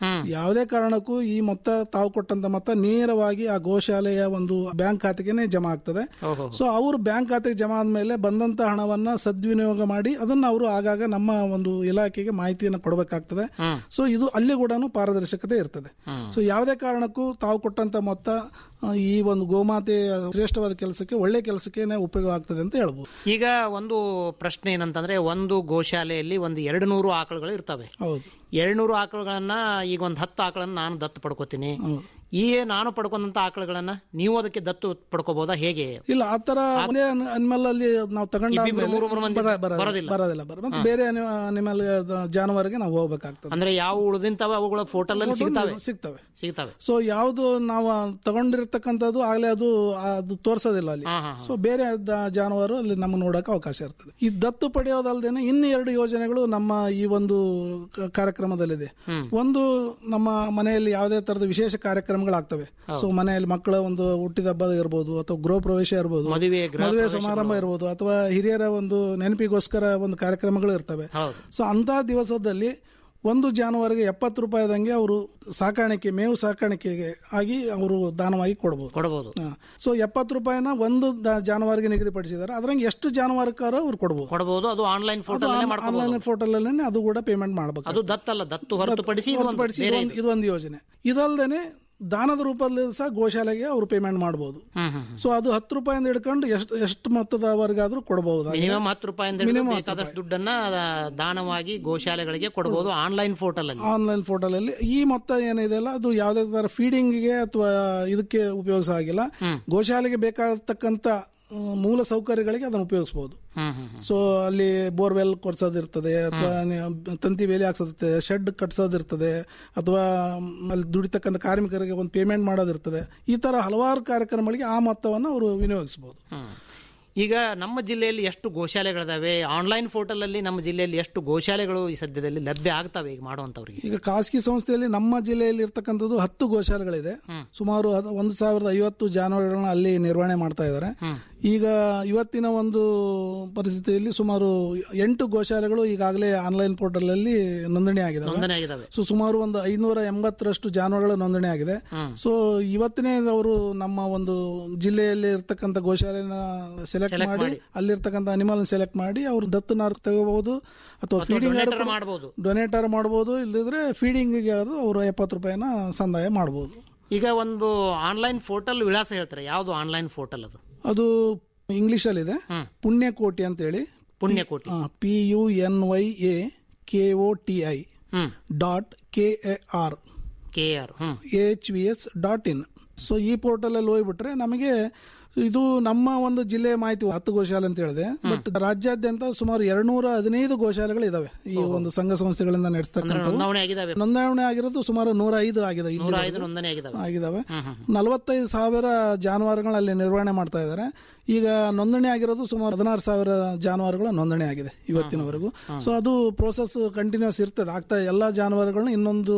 ಯಾವುದೇ ಕಾರಣಕ್ಕೂ ಈ ಮೊತ್ತ ತಾವು ಕೊಟ್ಟಂತ ಮೊತ್ತ ನೇರವಾಗಿ ಆ ಗೋಶಾಲೆಯ ಒಂದು ಬ್ಯಾಂಕ್ ಖಾತೆಗೆ ಜಮಾ ಆಗ್ತದೆ ಸೊ ಅವರು ಬ್ಯಾಂಕ್ ಖಾತೆಗೆ ಜಮಾ ಆದ್ಮೇಲೆ ಬಂದಂತ ಹಣವನ್ನ ಸದ್ವಿನಿಯೋಗ ಮಾಡಿ ಅದನ್ನ ಅವರು ಆಗಾಗ ನಮ್ಮ ಒಂದು ಇಲಾಖೆಗೆ ಮಾಹಿತಿಯನ್ನು ಕೊಡಬೇಕಾಗ್ತದೆ ಸೊ ಇದು ಅಲ್ಲಿ ಕೂಡ ಪಾರದರ್ಶಕತೆ ಇರ್ತದೆ ಸೊ ಯಾವುದೇ ಕಾರಣಕ್ಕೂ ತಾವು ಕೊಟ್ಟಂತ ಮೊತ್ತ ಆ, ಈ ಒಂದು ಗೋಮಾತೆಯ ಶ್ರೇಷ್ಠವಾದ ಕೆಲಸಕ್ಕೆ ಒಳ್ಳೆ ಕೆಲಸಕ್ಕೆ ಉಪಯೋಗ ಆಗ್ತದೆ ಅಂತ ಹೇಳ್ಬೋದು ಈಗ ಒಂದು ಪ್ರಶ್ನೆ ಏನಂತಂದ್ರೆ ಒಂದು ಗೋಶಾಲೆಯಲ್ಲಿ ಒಂದು ಎರಡು ನೂರು ಆಕಳುಗಳು ಇರ್ತವೆ ಹೌದು ಎರಡು ನೂರು ಆಕಳುಗಳನ್ನ ಈಗ ಒಂದು ಹತ್ತು ಆಕಳನ್ನ ನಾನು ದತ್ತು ಪಡ್ಕೋತೀನಿ ಈ ನಾನು ಪಡ್ಕೊಂಡಂತ ಆಕಳುಗಳನ್ನ ನೀವು ಅದಕ್ಕೆ ದತ್ತು ಪಡ್ಕೋಬಹುದಾ ಹೇಗೆ ಇಲ್ಲ ಆತರ ಒಂದೇ ಅನಿಮಲ್ ಅಲ್ಲಿ ನಾವು ಇಬ್ಬಿಬ್ರು ಮೂರು ಮೂರು ಮಂದಿ ಬರೋದಿಲ್ಲ. ಬರೋದಿಲ್ಲ ಬರ ಮತ್ತೆ ಬೇರೆ ಅನಿಮಲ್ ಜಾನುವಾರಿಗೆ ನಾವು ಹೋಗ್ಬೇಕಾಗ್ತದೆ ಅಂದ್ರೆ ಯಾವ ಉಳಿದಿಂತವ ಅವುಗಳ ಫೋಟೋಲ್ಲಿ ಸಿಗ್ತಾವೆ ಸಿಗ್ತವೆ ಸಿಗ್ತವೆ ಸೊ ಯಾವುದು ನಾವು ತಗೊಂಡಿರ್ತಕ್ಕಂಥದ್ದು ಆಗ್ಲೇ ಅದು ಅದು ತೋರ್ಸೋದಿಲ್ಲ ಅಲ್ಲಿ ಸೊ ಬೇರೆ ದ- ಜಾನುವಾರು ಅಲ್ಲಿ ನಮ್ಗೆ ನೋಡಕ್ಕೆ ಅವಕಾಶ ಇರ್ತದೆ ಈ ದತ್ತು ಪಡೆಯೋದಲ್ದೇನೆ ಇನ್ನು ಎರಡು ಯೋಜನೆಗಳು ನಮ್ಮ ಈ ಒಂದು ಕ- ಕಾರ್ಯಕ್ರಮದಲ್ಲಿದೆ ಒಂದು ನಮ್ಮ ಮನೆಯಲ್ಲಿ ಯಾವುದೇ ತರದ ವಿಶೇಷ ಕಾರ್ಯಕ್ರಮಗಳಾಗ್ತವೆ ಸೊ ಮನೆಯಲ್ಲಿ ಮಕ್ಕಳ ಒಂದು ಹುಟ್ಟಿದ ಹಬ್ಬ ಇರ್ಬೋದು ಅಥವಾ ಗೃಹ ಪ್ರವೇಶ ಇರ್ಬೋದು ಮದುವೆ, ಗೃಹ ಮದುವೆ ಸಮಾರಂಭ ಇರ್ಬೋದು ಅಥವಾ ಹಿರಿಯರ ಒಂದು ನೆನಪಿಗೋಸ್ಕರ ಒಂದು ಕಾರ್ಯಕ್ರಮಗಳು ಇರ್ತವೆ ಹೌದು ಸೊ ಅಂತ ದಿವಸದಲ್ಲಿ ಒಂದು ಜಾನುವಾರಿಗೆ ಎಪ್ಪತ್ತು ರೂಪಾಯಿದಂಗೆ ಅವರು ಸಾಕಾಣಿಕೆ ಮೇವು ಸಾಕಾಣಿಕೆಗೆ ಆಗಿ ಅವರು ದಾನವಾಗಿ ಕೊಡಬಹುದು ಕೊಡಬಹುದು ಸೊ ಎಪ್ಪತ್ತು ರೂಪಾಯಿನ ಒಂದು ದ- ಜಾನುವಾರಿಗೆ ನಿಗದಿಪಡಿಸಿದ್ದಾರೆ ಅದ್ರಂಗೆ ಎಷ್ಟು ಜಾನುವಾರಕ್ಕಾರ ಅವ್ರು ಕೊಡಬಹುದು ಕೊಡಬಹುದು ಅದು ಆನ್ಲೈನ್ ಫೋಟೋ ಮಾಡ್ಕೋಬಹುದು ಆನ್ಲೈನ್ ಫೋಟೋಲಲ್ಲೇ ಅದು ಕೂಡ ಪೇಮೆಂಟ್ ಮಾಡಬೇಕು ಅದು ದತ್ತಲ್ಲ ದತ್ತು ಹೊರತುಪಡಿಸಿ ಇದು ಒಂದು ಹೊರತುಪಡಿಸಿ ಬೇರೆ ಇದೊಂದು ಇದೊಂದು ಯೋಜನೆ ಇದಲ್ದೇನೆ ದಾನದ ರೂಪದಲ್ಲಿ ಸಹ ಗೋಶಾಲೆಗೆ ಅವರು ಪೇಮೆಂಟ್ ಮಾಡಬಹುದು ಹ್ಮ್ ಹ್ಮ್ ಸೊ ಅದು ಹತ್ತು ರೂಪಾಯಿಂದ ಹಿಡ್ಕೊಂಡು ಎಷ್ಟು ಎಷ್ಟು ಮೊತ್ತದವರೆಗಾದ್ರೂ ಕೊಡಬಹುದು ಮಿನಿಮಮ್ ಹತ್ತು ರೂಪಾಯಿಂದ ಹಿಡಿದು ಬೇಕಾದಷ್ಟು ದುಡ್ಡನ್ನ ಆ, ದಾನವಾಗಿ ಗೋಶಾಲೆಗಳಿಗೆ ಕೊಡಬಹುದು ಆನ್ಲೈನ್ ಫೋಟೋಲಲ್ಲಿ ಆನ್ಲೈನ್ ಪೋರ್ಟಲ್ ಈ ಮೊತ್ತ ಏನಿದೆ ಅಲ್ಲ ಅದು ಯಾವುದೇ ತರ ಫೀಡಿಂಗ್ಗೆ ಅಥವಾ ಇದಕ್ಕೆ ಉಪಯೋಗಿಸ ಆಗಿಲ್ಲ ಗೋಶಾಲೆಗೆ ಬೇಕಾಗತಕ್ಕಂತ ಆ, ಮೂಲ ಸೌಕರ್ಯಗಳಿಗೆ ಅದನ್ನು ಉಪಯೋಗಿಸಬಹುದು ಹ್ಮ್ ಹ್ಮ್ ಹ್ಮ್. ಸೊ ಅಲ್ಲಿ ಬೋರ್ವೆಲ್ ಕೊಡ್ಸೋದಿರ್ತದೆ ಅಥವಾ ತಂತಿ ಬೇಲಿ ಹಾಕ್ಸೋದಿರ್ತದೆ ಶೆಡ್ ಕಟ್ಸೋದಿರ್ತದೆ ಅಥವಾ ಅಲ್ಲಿ ದುಡಿತಕ್ಕಂಥ ಕಾರ್ಮಿಕರಿಗೆ ಒಂದು ಪೇಮೆಂಟ್ ಮಾಡೋದಿರ್ತದೆ ಈ ತರ ಹಲವಾರು ಕಾರ್ಯಕ್ರಮಗಳಿಗೆ ಆ ಮೊತ್ತವನ್ನು ಅವರು ವಿನಿಯೋಗಿಸಬಹುದು ಹ್ಮ್. ಈಗ ನಮ್ಮ ಜಿಲ್ಲೆಯಲ್ಲಿ ಎಷ್ಟು ಗೋಶಾಲೆಗಳಿದಾವೆ ಆನ್ಲೈನ್ ಪೋರ್ಟಲ್ ಅಲ್ಲಿ ನಮ್ಮ ಜಿಲ್ಲೆಯಲ್ಲಿ ಎಷ್ಟು ಗೋಶಾಲೆಗಳು ಈ ಸದ್ಯದಲ್ಲಿ ಲಭ್ಯ ಆಗ್ತವೆ ಈಗ ಮಾಡುವಂತವ್ರಿಗೆ ಈಗ ಖಾಸಗಿ ಸಂಸ್ಥೆಯಲ್ಲಿ ನಮ್ಮ ಜಿಲ್ಲೆಯಲ್ಲಿ ಇರ್ತಕ್ಕಂಥದ್ದು ಹತ್ತು ಗೋಶಾಲೆಗಳಿದೆ ಸುಮಾರು ಹದ- ಒಂದು ಸಾವಿರದ ಐವತ್ತು ಜಾನುವಾರುಗಳನ್ನ ಅಲ್ಲಿ ನಿರ್ವಹಣೆ ಮಾಡ್ತಾ ಇದ್ದಾರೆ ಈಗ ಇವತ್ತಿನ ಒಂದು ಪರಿಸ್ಥಿತಿಯಲ್ಲಿ ಸುಮಾರು ಎಂಟು ಗೋಶಾಲೆಗಳು ಈಗಾಗಲೇ ಆನ್ಲೈನ್ ಪೋರ್ಟಲ್ ಅಲ್ಲಿ ನೋಂದಣಿ ಆಗಿದ್ದಾವೆ ನೋಂದಣಿ ಆಗಿದಾವೆ ಸೊ ಸುಮಾರು ಒಂದು ಐನೂರ ಎಂಬತ್ತರಷ್ಟು ಜಾನುವಾರುಗಳ ನೋಂದಣಿ ಆಗಿದೆ ಸೊ ಇವತ್ತಿನೇ ಅವರು ನಮ್ಮ ಒಂದು ಜಿಲ್ಲೆಯಲ್ಲಿ ಇರ್ತಕ್ಕಂಥ ಗೋಶಾಲೆನ ಸೆಲೆಕ್ಟ್ ಮಾಡಿ ಅಲ್ಲಿರ್ತಕ್ಕಂಥ ಅನಿಮಲ್ ಸೆಲೆಕ್ಟ್ ಮಾಡಿ ಅವ್ರು ದತ್ತನಾರ್ ತಗೋಬಹುದು ಅಥವಾ ಫೀಡಿಂಗ್ ಡೊನೇಟರ್ ಮಾಡಬಹುದು ಡೊನೇಟರ್ ಮಾಡಬಹುದು ಇಲ್ಲದಿದ್ರೆ ಫೀಡಿಂಗ್ಗೆ ಅದು ಅವರು ಎಪ್ಪತ್ತು ರೂಪಾಯಿನ ಸಂದಾಯ ಮಾಡಬಹುದು ಈಗ ಒಂದು ಆನ್ಲೈನ್ ಪೋರ್ಟಲ್ ವಿಳಾಸ ಹೇಳ್ತಾರೆ ಯಾವುದು ಆನ್ಲೈನ್ ಪೋರ್ಟಲ್ ಅದು ಅದು ಇಂಗ್ಲಿಷ್ ಅಲ್ಲಿ ಇದೆ ಪುಣ್ಯಕೋಟಿ ಅಂತ ಹೇಳಿ Punyakoti P U N Y A K O T I hmm dot K A R K R hmm H V S dot in so ಈ ಪೋರ್ಟಲ್ ಅಲ್ಲಿ ಹೋಗ್ಬಿಟ್ರೆ ನಮಗೆ ಇದು ನಮ್ಮ ಒಂದು ಜಿಲ್ಲೆಯ ಮಾಹಿತಿ ಹತ್ತು ಗೋಶಾಲೆ ಅಂತ ಹೇಳಿದೆ ಬಟ್ ರಾಜ್ಯಾದ್ಯಂತ ಸುಮಾರು ಎರಡ್ನೂರ ಹದಿನೈದು ಗೋಶಾಲೆಗಳು ಇದಾವೆ ಈ ಒಂದು ಸಂಘ ಸಂಸ್ಥೆಗಳಿಂದ ನಡೆಸ್ತಕ್ಕಂಥ ನೋಂದಣಿ ಆಗಿದಾವೆ ನೋಂದಣಿ ಆಗಿರೋದು ಸುಮಾರು ನೂರ ಐದು ಆಗಿದೆ ನೂರ ಇಲ್ಲಿ ಐದು ನೋಂದಣಿ ಆಗಿದಾವೆ ಆಗಿದಾವೆ ನಲವತ್ತೈದು ಸಾವಿರ ಜಾನುವಾರುಗಳು ಅಲ್ಲಿ ನಿರ್ವಹಣೆ ಮಾಡ್ತಾ ಇದ್ದಾರೆ ಈಗ ನೋಂದಣಿ ಆಗಿರೋದು ಸುಮಾರು ಹದಿನಾರು ಸಾವಿರ ಜಾನುವಾರುಗಳ ನೋಂದಣಿ ಆಗಿದೆ ಇವತ್ತಿನವರೆಗೂ ಸೊ ಅದು ಪ್ರೋಸೆಸ್ ಕಂಟಿನ್ಯೂಸ್ ಇರ್ತದೆ ಆಗ್ತಾ ಎಲ್ಲಾ ಜಾನುವಾರುಗಳನ್ನ ಇನ್ನೊಂದು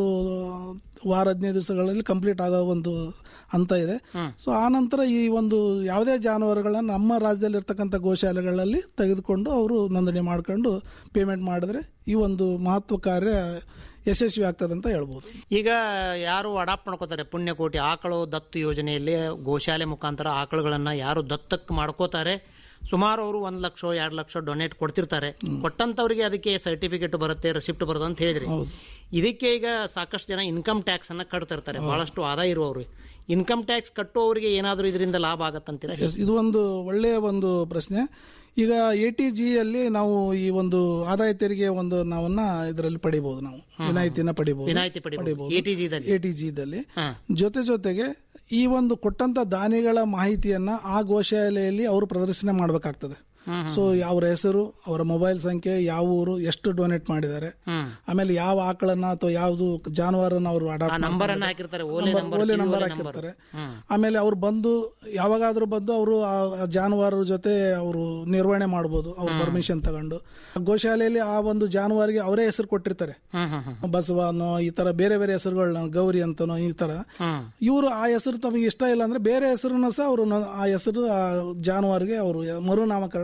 ವಾರ ಹದಿನೈದು ದಿವಸಗಳಲ್ಲಿ ಕಂಪ್ಲೀಟ್ ಆಗೋ ಒಂದು ಹಂತ ಇದೆ ಸೊ ಆ ನಂತರ ಈ ಒಂದು ಯಾವುದೇ ಜಾನುವಾರುಗಳನ್ನ ನಮ್ಮ ರಾಜ್ಯದಲ್ಲಿ ಇರ್ತಕ್ಕಂಥ ಗೋಶಾಲೆಗಳಲ್ಲಿ ತೆಗೆದುಕೊಂಡು ಅವರು ನೋಂದಣಿ ಮಾಡ್ಕೊಂಡು ಪೇಮೆಂಟ್ ಮಾಡಿದ್ರೆ ಈ ಒಂದು ಮಹತ್ವ ಕಾರ್ಯ ಯಶಸ್ವಿ ಆಗ್ತದೆ ಅಂತ ಹೇಳ್ಬೋದು ಈಗ ಯಾರು ಅಡಾಪ್ಟ್ ಮಾಡ್ಕೋತಾರೆ ಪುಣ್ಯಕೋಟಿ ಆಕಳು ದತ್ತು ಯೋಜನೆಯಲ್ಲಿ ಗೋಶಾಲೆ ಮುಖಾಂತರ ಆಕಳುಗಳನ್ನ ಯಾರು ದತ್ತಕ್ಕೆ ಮಾಡ್ಕೋತಾರೆ ಸುಮಾರು ಅವರು ಒಂದ್ ಲಕ್ಷ ಎರಡು ಲಕ್ಷ ಡೊನೇಟ್ ಕೊಡ್ತಿರ್ತಾರೆ ಕೊಟ್ಟಂತವ್ರಿಗೆ ಅದಕ್ಕೆ ಸರ್ಟಿಫಿಕೇಟ್ ಬರುತ್ತೆ ರೆಸಿಪ್ಟ್ ಬರುತ್ತೆ ಅಂತ ಹೇಳಿದ್ರಿ ಇದಕ್ಕೆ ಈಗ ಸಾಕಷ್ಟು ಜನ ಇನ್ಕಮ್ ಟ್ಯಾಕ್ಸ್ ಅನ್ನ ಕಟ್ತಿರ್ತಾರೆ ಬಹಳಷ್ಟು ಆದಾಯ ಇರುವವರು ಇನ್ಕಮ್ ಟ್ಯಾಕ್ಸ್ ಕಟ್ಟುವವರಿಗೆ ಏನಾದರೂ ಇದರಿಂದ ಲಾಭ ಆಗತ್ತಂತೀರಾ ಎಸ್, ಇದು ಒಂದು ಒಳ್ಳೆಯ ಒಂದು ಪ್ರಶ್ನೆ ಈಗ ಎ ಟಿ ಜಿಯಲ್ಲಿ ನಾವು ಈ ಒಂದು ಆದಾಯ ತೆರಿಗೆ ಒಂದು ನಾವನ್ನ ಇದರಲ್ಲಿ ಪಡಿಬಹುದು ನಾವು ವಿನಾಯಿತಿನ ಪಡಿಬಹುದು ವಿನಾಯಿತಿ ಪಡಿಬಹುದು ATG ದಲ್ಲಿ. ಎ ಟಿ ಜಿದಲ್ಲಿ ಜೊತೆ ಜೊತೆಗೆ ಈ ಒಂದು ಕೊಟ್ಟಂತ ದಾನಿಗಳ ಮಾಹಿತಿಯನ್ನ ಆ ಗೋಶಾಲೆಯಲ್ಲಿ ಅವರು ಪ್ರದರ್ಶನ ಮಾಡಬೇಕಾಗ್ತದೆ ಸೊ ಅವರ ಹೆಸರು ಅವರ ಮೊಬೈಲ್ ಸಂಖ್ಯೆ ಯಾವ ಊರು ಎಷ್ಟು ಡೊನೇಟ್ ಮಾಡಿದ್ದಾರೆ ಆಮೇಲೆ ಯಾವ ಆಕಳನ್ನ ಅಥವಾ ಯಾವ್ದು ಜಾನುವಾರನ್ನ ಅವರು ಅಡಾಪ್ಟ್ ನಂಬರ್ ಅನ್ನ ಹಾಕಿರ್ತಾರೆ ಓಲೆ ನಂಬರ್ ಓಲೆ ನಂಬರ್ ಹಾಕಿರ್ತಾರೆ ಆಮೇಲೆ ಅವ್ರು ಬಂದು ಯಾವಾಗಾದ್ರೂ ಬಂದು ಅವರು ಆ ಜಾನುವಾರು ಜೊತೆ ಅವರು ನಿರ್ವಹಣೆ ಮಾಡಬಹುದು ಅವ್ರ ಪರ್ಮಿಷನ್ ತಗೊಂಡು ಆ ಗೋಶಾಲೆಯಲ್ಲಿ ಆ ಒಂದು ಜಾನುವಾರಿಗೆ ಅವರೇ ಹೆಸರು ಕೊಟ್ಟಿರ್ತಾರೆ ಬಸವನೋ ಈ ತರ ಬೇರೆ ಬೇರೆ ಹೆಸರುಗಳನ್ನ ಗೌರಿ ಅಂತನೋ ಈ ತರ ಇವರು ಆ ಹೆಸರು ತಮಗೆ ಇಷ್ಟ ಇಲ್ಲ ಅಂದ್ರೆ ಬೇರೆ ಹೆಸರನ್ನ ಸಹ ಅವರು ಆ ಹೆಸರು ಆ ಜಾನುವಾರಿಗೆ ಅವರು ಮರುನಾಮಕರಣ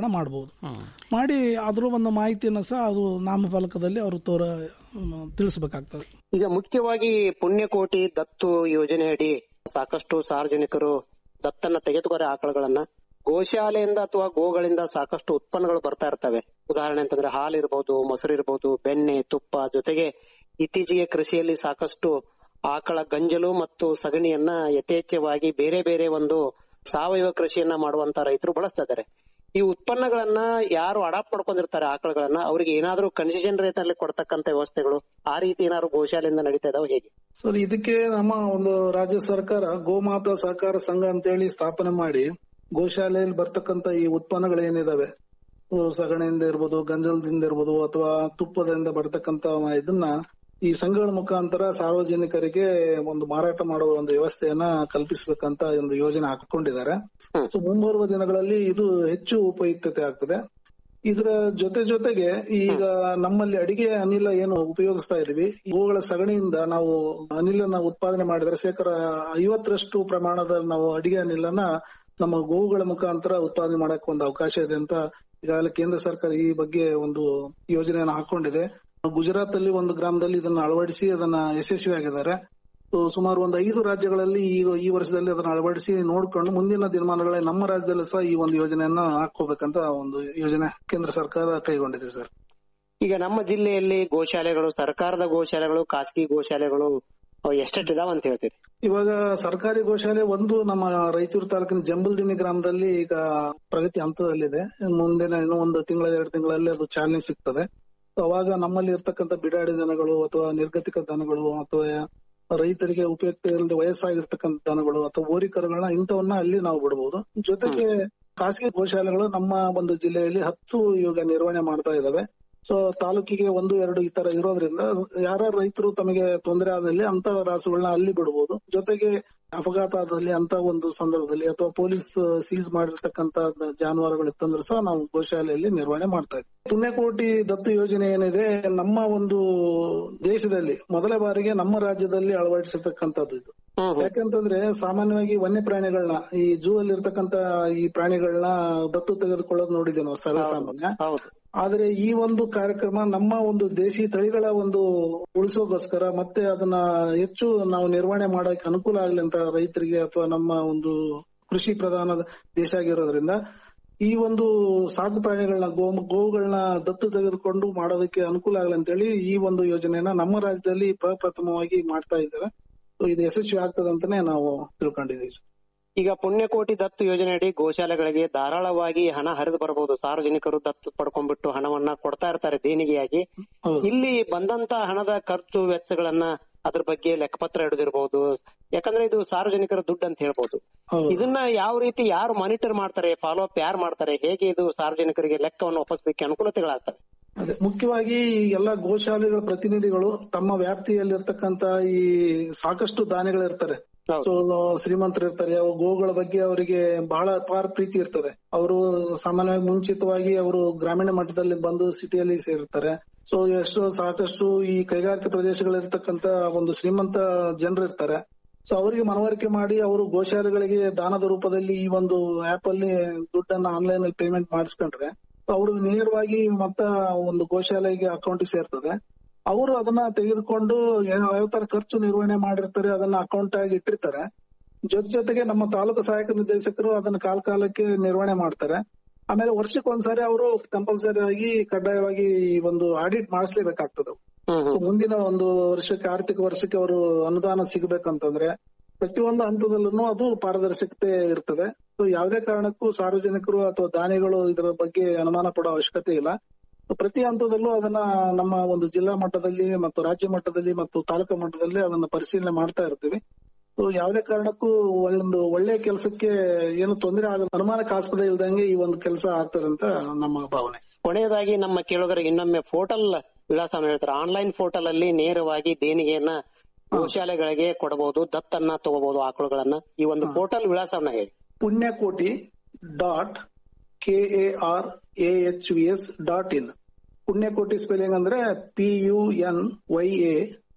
ಮಾಡಬಹುದು ಮಾಡಿ ಅದ್ರ ಒಂದು ಮಾಹಿತಿಯನ್ನು ಸಹ ಅದು ನಾಮಫಲಕದಲ್ಲಿ ಅವರು ತೋರ ಮ್, ತಿಳಿಸ್ಬೇಕಾಗ್ತದೆ ಈಗ ಮುಖ್ಯವಾಗಿ ಪುಣ್ಯಕೋಟಿ ದತ್ತು ಯೋಜನೆಯಡಿ ಸಾಕಷ್ಟು ಸಾರ್ವಜನಿಕರು ದತ್ತನ್ನ ತೆಗೆದುಕೊಂಡ ಆಕಳಗಳನ್ನ ಗೋಶಾಲೆಯಿಂದ ಅಥವಾ ಗೋಗಳಿಂದ ಸಾಕಷ್ಟು ಉತ್ಪನ್ನಗಳು ಬರ್ತಾ ಇರ್ತವೆ ಉದಾಹರಣೆ ಅಂತಂದ್ರೆ ಹಾಲು ಇರಬಹುದು ಮೊಸರು ಇರಬಹುದು ಬೆಣ್ಣೆ ತುಪ್ಪ ಜೊತೆಗೆ ಇತ್ತೀಚೆಗೆ ಕೃಷಿಯಲ್ಲಿ ಸಾಕಷ್ಟು ಆಕಳ ಗಂಜಲು ಮತ್ತು ಸಗಣಿಯನ್ನ ಯಥೇಚ್ಛವಾಗಿ ಬೇರೆ ಬೇರೆ ಒಂದು ಸಾವಯವ ಕೃಷಿಯನ್ನ ಮಾಡುವಂತ ರೈತರು ಬಳಸ್ತಾ ಇದ್ದಾರೆ ಈ ಉತ್ಪನ್ನಗಳನ್ನ ಯಾರು ಅಡಾಪ್ಟ್ ಮಾಡ್ಕೊಂಡಿರ್ತಾರೆ ಆಕಳಗಳನ್ನ ಅವರಿಗೆ ಏನಾದ್ರೂ ಕನ್ಸೆಷನ್ ರೇಟ್ ಅಲ್ಲಿ ಕೊಡ್ತಕ್ಕಂತ ವ್ಯವಸ್ಥೆಗಳು ಆ ರೀತಿ ಏನಾದ್ರು ಗೋಶಾಲೆಯಿಂದ ನಡೀತಾ ಇದಾವೆ ಹೇಗೆ ಸರ್ ಇದಕ್ಕೆ ನಮ್ಮ ಒಂದು ರಾಜ್ಯ ಸರ್ಕಾರ ಗೋಮಾತಾ ಸಹಕಾರ ಸಂಘ ಅಂತೇಳಿ ಸ್ಥಾಪನೆ ಮಾಡಿ ಗೋಶಾಲೆಯಲ್ಲಿ ಬರ್ತಕ್ಕಂತ ಈ ಉತ್ಪನ್ನಗಳೇನಿದಾವೆ ಇವು ಸಗಣಿಯಿಂದ ಇರ್ಬೋದು ಗಂಜಲದಿಂದ ಇರ್ಬೋದು ಅಥವಾ ತುಪ್ಪದಿಂದ ಬರ್ತಕ್ಕಂತ ಇದನ್ನ ಈ ಸಂಘಗಳ ಮುಖಾಂತರ ಸಾರ್ವಜನಿಕರಿಗೆ ಒಂದು ಮಾರಾಟ ಮಾಡುವ ಒಂದು ವ್ಯವಸ್ಥೆಯನ್ನ ಕಲ್ಪಿಸಬೇಕಂತ ಒಂದು ಯೋಜನೆ ಹಾಕೊಂಡಿದ್ದಾರೆ ಸೊ ಮುಂಬರುವ ದಿನಗಳಲ್ಲಿ ಇದು ಹೆಚ್ಚು ಉಪಯುಕ್ತತೆ ಆಗ್ತದೆ ಇದರ ಜೊತೆ ಜೊತೆಗೆ ಈಗ ನಮ್ಮಲ್ಲಿ ಅಡಿಗೆ ಅನಿಲ ಏನು ಉಪಯೋಗಿಸ್ತಾ ಇದೀವಿ ಇವುಗಳ ಸಗಣಿಯಿಂದ ನಾವು ಅನಿಲನ ಉತ್ಪಾದನೆ ಮಾಡಿದ್ರೆ ಶೇಕಡ ಐವತ್ತರಷ್ಟು ಪ್ರಮಾಣದ ನಾವು ಅಡಿಗೆ ಅನಿಲನ ನಮ್ಮ ಗೋವುಗಳ ಮುಖಾಂತರ ಉತ್ಪಾದನೆ ಮಾಡಕ್ ಒಂದು ಅವಕಾಶ ಇದೆ ಅಂತ ಈಗಾಗಲೇ ಕೇಂದ್ರ ಸರ್ಕಾರ ಈ ಬಗ್ಗೆ ಒಂದು ಯೋಜನೆಯನ್ನು ಹಾಕೊಂಡಿದೆ ಗುಜರಾತ್ ಅಲ್ಲಿ ಒಂದು ಗ್ರಾಮದಲ್ಲಿ ಇದನ್ನ ಅಳವಡಿಸಿ ಅದನ್ನ ಯಶಸ್ವಿ ಆಗಿದ್ದಾರೆ ಸೊ ಸುಮಾರು ಒಂದು ಐದು ರಾಜ್ಯಗಳಲ್ಲಿ ಈಗ ಈ ವರ್ಷದಲ್ಲಿ ಅದನ್ನ ಅಳವಡಿಸಿ ನೋಡ್ಕೊಂಡು ಮುಂದಿನ ದಿನಮಾನಗಳಲ್ಲಿ ನಮ್ಮ ರಾಜ್ಯದಲ್ಲೂ ಸಹ ಈ ಒಂದು ಯೋಜನೆಯನ್ನ ಹಾಕೋಬೇಕಂತ ಒಂದು ಯೋಜನೆ ಕೇಂದ್ರ ಸರ್ಕಾರ ಕೈಗೊಂಡಿದೆ ಸರ್ ಈಗ ನಮ್ಮ ಜಿಲ್ಲೆಯಲ್ಲಿ ಗೋಶಾಲೆಗಳು ಸರ್ಕಾರದ ಗೋಶಾಲೆಗಳು ಖಾಸಗಿ ಗೋಶಾಲೆಗಳು ಅವು ಎಷ್ಟೆಷ್ಟು ಇದಾವ ಅಂತ ಹೇಳ್ತೀರಿ ಇವಾಗ ಸರ್ಕಾರಿ ಗೋಶಾಲೆ ಒಂದು ನಮ್ಮ ರಾಯಚೂರು ತಾಲೂಕಿನ ಜಂಬಲ್ದಿನಿ ಗ್ರಾಮದಲ್ಲಿ ಈಗ ಪ್ರಗತಿ ಹಂತದಲ್ಲಿದೆ ಮುಂದಿನ ಇನ್ನೂ ಒಂದು ತಿಂಗಳ ಎರಡು ತಿಂಗಳಲ್ಲಿ ಅದು ಚಾಲನೆ ಸಿಗ್ತದೆ So ಅವಾಗ ನಮ್ಮಲ್ಲಿ ಇರ್ತಕ್ಕಂಥ ಬಿಡಾಡಿ ದನಗಳು ಅಥವಾ ನಿರ್ಗತಿಕ ದನಗಳು ಅಥವಾ ರೈತರಿಗೆ ಉಪಯುಕ್ತ ಇಲ್ಲದೆ ವಯಸ್ಸಾಗಿರ್ತಕ್ಕಂಥ ದನಗಳು ಅಥವಾ ಓರಿಕರುಗಳನ್ನ ಇಂಥವನ್ನ ಅಲ್ಲಿ ನಾವು ಬಿಡಬಹುದು ಜೊತೆಗೆ ಖಾಸಗಿ ಗೋಶಾಲೆಗಳು ನಮ್ಮ ಒಂದು ಜಿಲ್ಲೆಯಲ್ಲಿ ಹತ್ತು ಇವಾಗ ನಿರ್ವಹಣೆ ಮಾಡ್ತಾ ಇದಾವೆ ಸೊ ತಾಲೂಕಿಗೆ ಒಂದು ಎರಡು ಈ ತರ ಇರೋದ್ರಿಂದ ಯಾರ ರೈತರು ತಮಗೆ ತೊಂದರೆ ಆದಲ್ಲಿ ಅಂತ ರಾಸುಗಳನ್ನ ಅಲ್ಲಿ ಬಿಡಬಹುದು ಜೊತೆಗೆ ಅಪಘಾತ ಆದಲ್ಲಿ ಅಂತ ಒಂದು ಸಂದರ್ಭದಲ್ಲಿ ಅಥವಾ ಪೊಲೀಸ್ ಸೀಸ್ ಮಾಡಿರ್ತಕ್ಕಂತ ಜಾನುವಾರುಗಳು ಇತ್ತಂದ್ರೂ ಸಹ ನಾವು ಗೋಶಾಲೆಯಲ್ಲಿ ನಿರ್ವಹಣೆ ಮಾಡ್ತಾ ಇದ್ದೀವಿ ಪುಣ್ಯಕೋಟಿ ದತ್ತು ಯೋಜನೆ ಏನಿದೆ ನಮ್ಮ ಒಂದು ದೇಶದಲ್ಲಿ ಮೊದಲ ಬಾರಿಗೆ ನಮ್ಮ ರಾಜ್ಯದಲ್ಲಿ ಅಳವಡಿಸಿರ್ತಕ್ಕಂಥದ್ದು ಇದು ಯಾಕಂತಂದ್ರೆ ಸಾಮಾನ್ಯವಾಗಿ ವನ್ಯ ಪ್ರಾಣಿಗಳನ್ನ ಈ ಜೂ ಅಲ್ಲಿ ಇರ್ತಕ್ಕಂತ ಈ ಪ್ರಾಣಿಗಳನ್ನ ದತ್ತು ತೆಗೆದುಕೊಳ್ಳೋದು ನೋಡಿದ್ದೇವೆ ನಾವು ಸರ್ವಸಾಮಾನ್ಯ ಆದ್ರೆ ಈ ಒಂದು ಕಾರ್ಯಕ್ರಮ ನಮ್ಮ ಒಂದು ದೇಸಿ ತಳಿಗಳ ಒಂದು ಉಳಿಸೋಗೋಸ್ಕರ ಮತ್ತೆ ಅದನ್ನ ಹೆಚ್ಚು ನಾವು ನಿರ್ವಹಣೆ ಮಾಡಕ್ಕೆ ಅನುಕೂಲ ಆಗ್ಲಿ ಅಂತ ರೈತರಿಗೆ ಅಥವಾ ನಮ್ಮ ಒಂದು ಕೃಷಿ ಪ್ರಧಾನ ದೇಶ ಆಗಿರೋದ್ರಿಂದ ಈ ಒಂದು ಸಾಕು ಪ್ರಾಣಿಗಳನ್ನ ಗೋ ಗೋವುಗಳನ್ನ ದತ್ತು ತೆಗೆದುಕೊಂಡು ಮಾಡೋದಕ್ಕೆ ಅನುಕೂಲ ಆಗಲಿ ಅಂತೇಳಿ ಈ ಒಂದು ಯೋಜನೆಯನ್ನ ನಮ್ಮ ರಾಜ್ಯದಲ್ಲಿ ಪ್ರಪ್ರಥಮವಾಗಿ ಮಾಡ್ತಾ ಇದ್ದಾರೆ So ಇದು ಯಶಸ್ವಿ ಆಗ್ತದೆ ಅಂತಾನೆ ನಾವು ತಿಳ್ಕೊಂಡಿದ್ದೀವಿ ಸರ್. ಈಗ ಪುಣ್ಯಕೋಟಿ ದತ್ತು ಯೋಜನೆಯಡಿ ಗೋಶಾಲೆಗಳಿಗೆ ಧಾರಾಳವಾಗಿ ಹಣ ಹರಿದು ಬರಬಹುದು ಸಾರ್ವಜನಿಕರು ದತ್ತು ಪಡ್ಕೊಂಡ್ಬಿಟ್ಟು ಹಣವನ್ನ ಕೊಡ್ತಾ ಇರ್ತಾರೆ ದೇಣಿಗೆಯಾಗಿ ಇಲ್ಲಿ ಬಂದಂತ ಹಣದ ಖರ್ಚು ವೆಚ್ಚಗಳನ್ನ ಅದ್ರ ಬಗ್ಗೆ ಲೆಕ್ಕಪತ್ರ ಹಿಡಿದಿರಬಹುದು ಯಾಕಂದ್ರೆ ಇದು ಸಾರ್ವಜನಿಕರ ದುಡ್ಡು ಅಂತ ಹೇಳ್ಬೋದು ಇದನ್ನ ಯಾವ ರೀತಿ ಯಾರು ಮಾನಿಟರ್ ಮಾಡ್ತಾರೆ ಫಾಲೋ ಅಪ್ ಯಾರು ಮಾಡ್ತಾರೆ ಹೇಗೆ ಇದು ಸಾರ್ವಜನಿಕರಿಗೆ ಲೆಕ್ಕವನ್ನು ಒಪ್ಪಿಸಲಿಕ್ಕೆ ಅನುಕೂಲತೆಗಳಾಗ್ತವೆ ಅದೇ ಮುಖ್ಯವಾಗಿ ಈ ಎಲ್ಲ ಗೋಶಾಲೆಗಳ ಪ್ರತಿನಿಧಿಗಳು ತಮ್ಮ ವ್ಯಾಪ್ತಿಯಲ್ಲಿರ್ತಕ್ಕಂತ ಈ ಸಾಕಷ್ಟು ದಾನಿಗಳಿರ್ತಾರೆ ಸೊ ಶ್ರೀಮಂತರು ಇರ್ತಾರೆ ಅವು ಗೋಗಳ ಬಗ್ಗೆ ಅವರಿಗೆ ಬಹಳ ಅಪಾರ ಪ್ರೀತಿ ಇರ್ತದೆ ಅವರು ಸಾಮಾನ್ಯವಾಗಿ ಮುಂಚಿತವಾಗಿ ಅವರು ಗ್ರಾಮೀಣ ಮಟ್ಟದಲ್ಲಿ ಬಂದು ಸಿಟಿಯಲ್ಲಿ ಸೇರಿರ್ತಾರೆ ಸೊ ಎಷ್ಟೋ ಸಾಕಷ್ಟು ಈ ಕೈಗಾರಿಕೆ ಪ್ರದೇಶಗಳಿರ್ತಕ್ಕಂತ ಒಂದು ಶ್ರೀಮಂತ ಜನರು ಇರ್ತಾರೆ ಸೊ ಅವರಿಗೆ ಮನವರಿಕೆ ಮಾಡಿ ಅವರು ಗೋಶಾಲೆಗಳಿಗೆ ದಾನದ ರೂಪದಲ್ಲಿ ಈ ಒಂದು ಆಪ್ ಅಲ್ಲಿ ದುಡ್ಡನ್ನ ಆನ್ಲೈನ್ ಅಲ್ಲಿ ಪೇಮೆಂಟ್ ಮಾಡಿಸ್ಕೊಂಡ್ರೆ ಅವರು ನೇರವಾಗಿ ಮತ್ತ ಒಂದು ಗೋಶಾಲೆಗೆ ಅಕೌಂಟ್ ಸೇರ್ತದೆ ಅವರು ಅದನ್ನ ತೆಗೆದುಕೊಂಡು ಯಾವ ಯಾವ ತರ ಖರ್ಚು ನಿರ್ವಹಣೆ ಮಾಡಿರ್ತಾರೆ ಅದನ್ನ ಅಕೌಂಟ್ ಆಗಿ ಇಟ್ಟಿರ್ತಾರೆ ಜೊತೆ ಜೊತೆಗೆ ನಮ್ಮ ತಾಲೂಕು ಸಹಾಯಕ ನಿರ್ದೇಶಕರು ಅದನ್ನ ಕಾಲ ಕಾಲಕ್ಕೆ ನಿರ್ವಹಣೆ ಮಾಡ್ತಾರೆ ಆಮೇಲೆ ವರ್ಷಕ್ಕೊಂದ್ಸಾರಿ ಅವರು ಕಂಪಲ್ಸರಿ ಆಗಿ ಕಡ್ಡಾಯವಾಗಿ ಈ ಒಂದು ಆಡಿಟ್ ಮಾಡಿಸ್ಲೇಬೇಕಾಗ್ತದೆ So ಮುಂದಿನ ಒಂದು ವರ್ಷಕ್ಕೆ ಆರ್ಥಿಕ ವರ್ಷಕ್ಕೆ ಅವರು ಅನುದಾನ ಸಿಗಬೇಕಂತಂದ್ರೆ ಪ್ರತಿಯೊಂದು ಹಂತದಲ್ಲೂ ಅದು ಪಾರದರ್ಶಕತೆ ಇರ್ತದೆ ಸೊ ಯಾವುದೇ ಕಾರಣಕ್ಕೂ ಸಾರ್ವಜನಿಕರು ಅಥವಾ ದಾನಿಗಳು ಇದರ ಬಗ್ಗೆ ಅನುಮಾನ ಪಡೋ ಅವಶ್ಯಕತೆ ಇಲ್ಲ So ಪ್ರತಿ ಹಂತದಲ್ಲೂ ಅದನ್ನ ನಮ್ಮ ಒಂದು ಜಿಲ್ಲಾ ಮಟ್ಟದಲ್ಲಿ ಮತ್ತು ರಾಜ್ಯ ಮಟ್ಟದಲ್ಲಿ ಮತ್ತು ತಾಲೂಕು ಮಟ್ಟದಲ್ಲಿ ಅದನ್ನ ಪರಿಶೀಲನೆ ಮಾಡ್ತಾ ಇರ್ತೀವಿ ಸೊ ಯಾವುದೇ ಕಾರಣಕ್ಕೂ ಒಂದು ಒಳ್ಳೆ ಕೆಲಸಕ್ಕೆ ಏನು ತೊಂದರೆ ಆಗದ ಅನುಮಾನಕ್ಕೆ ಆಸ್ಪದ ಇಲ್ದಂಗೆ ಈ ಒಂದು ಕೆಲಸ ಆಗ್ತದೆ ಅಂತ ನಮ್ಮ ಭಾವನೆ ಕೊನೆಯದಾಗಿ ನಮ್ಮ ಕೇಳುಗರಿಗೆ ಇನ್ನೊಮ್ಮೆ ಪೋರ್ಟಲ್ ವಿಳಾಸವನ್ನು ಹೇಳ್ತಾರೆ ಆನ್ಲೈನ್ ಪೋರ್ಟಲ್ ಅಲ್ಲಿ ನೇರವಾಗಿ ದೇಣಿಗೆಯನ್ನ ಗೋಶಾಲೆಗಳಿಗೆ ಕೊಡಬಹುದು ದತ್ತನ್ನ ತಗೋಬಹುದು ಆಕಳುಗಳನ್ನ ಈ ಒಂದು ಪೋರ್ಟಲ್ ವಿಳಾಸವನ್ನ ಹೇಳಿ Punyakoti dot K A R A H V S dot in Punyakoti spelling ಅಂದ್ರೆ P U N Y A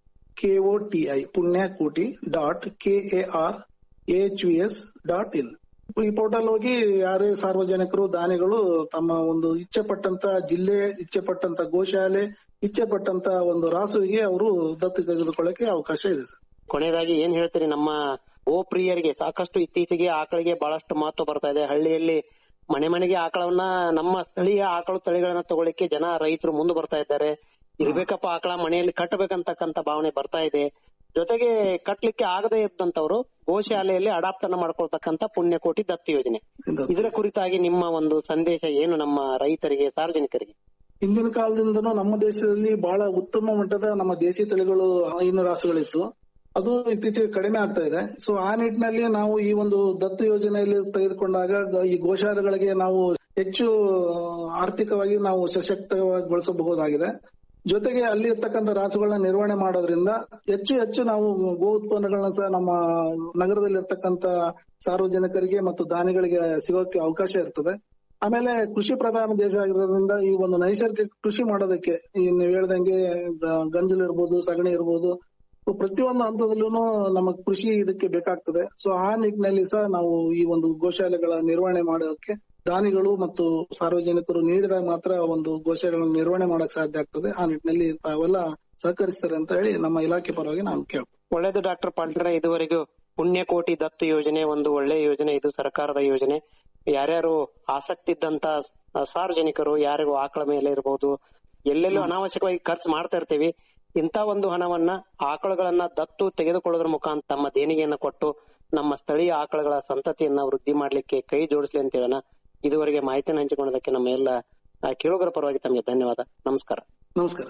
K O T I Punyakoti dot K A R H V S dot in ಈ ಪೋರ್ಟಲ್ ಹೋಗಿ ಯಾರೇ ಸಾರ್ವಜನಿಕರು ದಾನಿಗಳು ತಮ್ಮ ಒಂದು ಇಚ್ಛೆ ಪಟ್ಟಂತ ಜಿಲ್ಲೆ ಇಚ್ಛೆ ಪಟ್ಟಂತ ಗೋಶಾಲೆ ಇಚ್ಛೆ ಪಟ್ಟಂತ ಒಂದು ರಾಸುವಿಗೆ ಅವರು ದತ್ತು ತೆಗೆದುಕೊಳ್ಳಕ್ಕೆ ಅವಕಾಶ ಇದೆ ಸರ್ ಕೊನೆಯದಾಗಿ ಏನ್ ಹೇಳ್ತೀರಿ ನಮ್ಮ ಗೋ ಪ್ರಿಯರಿಗೆ ಸಾಕಷ್ಟು ಇತ್ತೀಚೆಗೆ ಆಕಳಿಗೆ ಬಹಳಷ್ಟು ಮಹತ್ವ ಬರ್ತಾ ಇದೆ ಹಳ್ಳಿಯಲ್ಲಿ ಮನೆ ಮನೆಗೆ ಆಕಳವನ್ನ ನಮ್ಮ ಸ್ಥಳೀಯ ಆಕಳು ತಳಿಗಳನ್ನ ತಗೊಳ್ಳಿಕ್ಕೆ ಜನ ರೈತರು ಮುಂದೆ ಬರ್ತಾ ಇದ್ದಾರೆ ಇರ್ಬೇಕಪ್ಪ ಆಕಳ ಮನೆಯಲ್ಲಿ ಕಟ್ಟಬೇಕಂತಕ್ಕಂತ ಭಾವನೆ ಬರ್ತಾ ಇದೆ ಜೊತೆಗೆ ಕಟ್ಲಿಕ್ಕೆ ಆಗದೇ ಇದ್ದಂತವ್ರು ಗೋಶಾಲೆಯಲ್ಲಿ ಅಡಾಪ್ಟ್ ಅನ್ನ ಮಾಡ್ಕೊಳ್ತಕ್ಕಂತ ಪುಣ್ಯಕೋಟಿ ದತ್ತು ಯೋಜನೆ ಇದರ ಕುರಿತಾಗಿ ನಿಮ್ಮ ಒಂದು ಸಂದೇಶ ಏನು ನಮ್ಮ ರೈತರಿಗೆ ಸಾರ್ವಜನಿಕರಿಗೆ ಹಿಂದಿನ ಕಾಲದಿಂದನೂ ನಮ್ಮ ದೇಶದಲ್ಲಿ ಬಹಳ ಉತ್ತಮ ಮಟ್ಟದ ನಮ್ಮ ದೇಸಿ ತಳಿಗಳು ಹೈನು ರಾಸುಗಳಿತ್ತು ಅದು ಇತ್ತೀಚೆಗೆ ಕಡಿಮೆ ಆಗ್ತಾ ಇದೆ ಸೊ ಆ ನಿಟ್ಟಿನಲ್ಲಿ ನಾವು ಈ ಒಂದು ದತ್ತು ಯೋಜನೆಯಲ್ಲಿ ತೆಗೆದುಕೊಂಡಾಗ ಗ- ಈ ಗೋಶಾಲೆಗಳಿಗೆ ನಾವು ಹೆಚ್ಚು ಆರ್ಥಿಕವಾಗಿ ನಾವು ಸಶಕ್ತಗೊಳಿಸಬಹುದಾಗಿದೆ ಜೊತೆಗೆ ಅಲ್ಲಿ ಇರ್ತಕ್ಕಂಥ ರಾಸುಗಳನ್ನ ನಿರ್ವಹಣೆ ಮಾಡೋದ್ರಿಂದ ಹೆಚ್ಚು ಹೆಚ್ಚು ನಾವು ಗೋ ಉತ್ಪನ್ನಗಳನ್ನ ಸಹ ನಮ್ಮ ನಗರದಲ್ಲಿ ಇರ್ತಕ್ಕಂಥ ಸಾರ್ವಜನಿಕರಿಗೆ ಮತ್ತು ದಾನಿಗಳಿಗೆ ಸಿಗೋಕೆ ಅವಕಾಶ ಇರ್ತದೆ ಆಮೇಲೆ ಕೃಷಿ ಪ್ರಧಾನ ದೇಶ ಆಗಿರೋದ್ರಿಂದ ಈ ಒಂದು ನೈಸರ್ಗಿಕ ಕೃಷಿ ಮಾಡೋದಕ್ಕೆ ಈ ನೀವು ಹೇಳ್ದಂಗೆ ಗ- ಗಂಜಲು ಇರ್ಬೋದು ಸಗಣಿ ಇರ್ಬೋದು ಸೊ ಪ್ರತಿಯೊಂದು ಹಂತದಲ್ಲೂ ನಮ್ಮ ಕೃಷಿ ಇದಕ್ಕೆ ಬೇಕಾಗ್ತದೆ ಸೊ ಆ ನಿಟ್ಟಿನಲ್ಲಿ ಸಹ ನಾವು ಈ ಒಂದು ಗೋಶಾಲೆಗಳ ನಿರ್ವಹಣೆ ಮಾಡೋದಕ್ಕೆ ದಾನಿಗಳು ಮತ್ತು ಸಾರ್ವಜನಿಕರು ನೀಡಿದಾಗ ಮಾತ್ರ ಒಂದು ಗೋಶಾಲೆಗಳನ್ನು ನಿರ್ವಹಣೆ ಮಾಡಕ್ ಸಾಧ್ಯ ಆಗ್ತದೆ ಆ ನಿಟ್ಟಿನಲ್ಲಿ ತಾವೆಲ್ಲ ಸಹಕರಿಸ್ತಾರೆ ಅಂತ ಹೇಳಿ ನಮ್ಮ ಇಲಾಖೆ ಪರವಾಗಿ ನಾನು ಕೇಳ್ತೀನಿ ಒಳ್ಳೇದು ಡಾಕ್ಟರ್ ಪಾಟೀಲ್ರೆ ಇದುವರೆಗೂ ಪುಣ್ಯಕೋಟಿ ದತ್ತು ಯೋಜನೆ ಒಂದು ಒಳ್ಳೆ ಯೋಜನೆ ಇದು ಸರ್ಕಾರದ ಯೋಜನೆ ಯಾರ್ಯಾರು ಆಸಕ್ತಿ ಇದ್ದಂತ ಸಾರ್ವಜನಿಕರು ಯಾರಿಗೂ ಆಕಳ ಮೇಲೆ ಇರಬಹುದು ಎಲ್ಲೆಲ್ಲೂ ಅನಾವಶ್ಯಕವಾಗಿ ಖರ್ಚು ಮಾಡ್ತಾ ಇರ್ತೀವಿ ಇಂತ ಒಂದು ಹಣವನ್ನ ಆಕಳುಗಳನ್ನ ದತ್ತು ತೆಗೆದುಕೊಳ್ಳೋದ್ರ ಮುಖಾಂತರ ತಮ್ಮ ದೇಣಿಗೆಯನ್ನ ಕೊಟ್ಟು ನಮ್ಮ ಸ್ಥಳೀಯ ಆಕಳುಗಳ ಸಂತತಿಯನ್ನ ವೃದ್ಧಿ ಮಾಡ್ಲಿಕ್ಕೆ ಕೈ ಜೋಡಿಸ್ಲಿ ಅಂತ ಹೇಳೋಣ ಇದುವರೆಗೆ ಮಾಹಿತಿಯನ್ನು ಹಂಚಿಕೊಂಡದಕ್ಕೆ ನಮ್ಮ ಎಲ್ಲ ಆ, ಕೇಳುಗರ ಪರವಾಗಿ ತಮಗೆ ಧನ್ಯವಾದ ನಮಸ್ಕಾರ ನಮಸ್ಕಾರ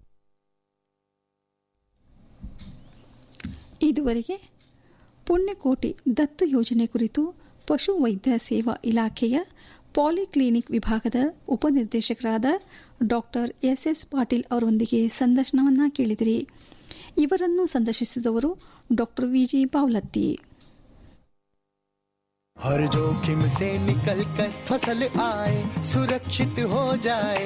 ಇದುವರೆಗೆ ಪುಣ್ಯಕೋಟಿ ದತ್ತು ಯೋಜನೆ ಕುರಿತು ಪಶು ವೈದ್ಯ ಸೇವಾ ಇಲಾಖೆಯ ಪಾಲಿಕ್ಲಿನಿಕ್ ವಿಭಾಗದ ಉಪನಿರ್ದೇಶಕರಾದ ಡಾಕ್ಟರ್ ಎಸ್ ಎಸ್ ಪಾಟೀಲ್ ಅವರೊಂದಿಗೆ ಸಂದರ್ಶನವನ್ನ ಕೇಳಿದಿರಿ ಇವರನ್ನು ಸಂದರ್ಶಿಸಿದವರು ಡಾಕ್ಟರ್ ವಿಜಿ ಬಾವ್ಲತ್ತಿ हर जोखिम से निकल कर फसल आए सुरक्षित हो जाए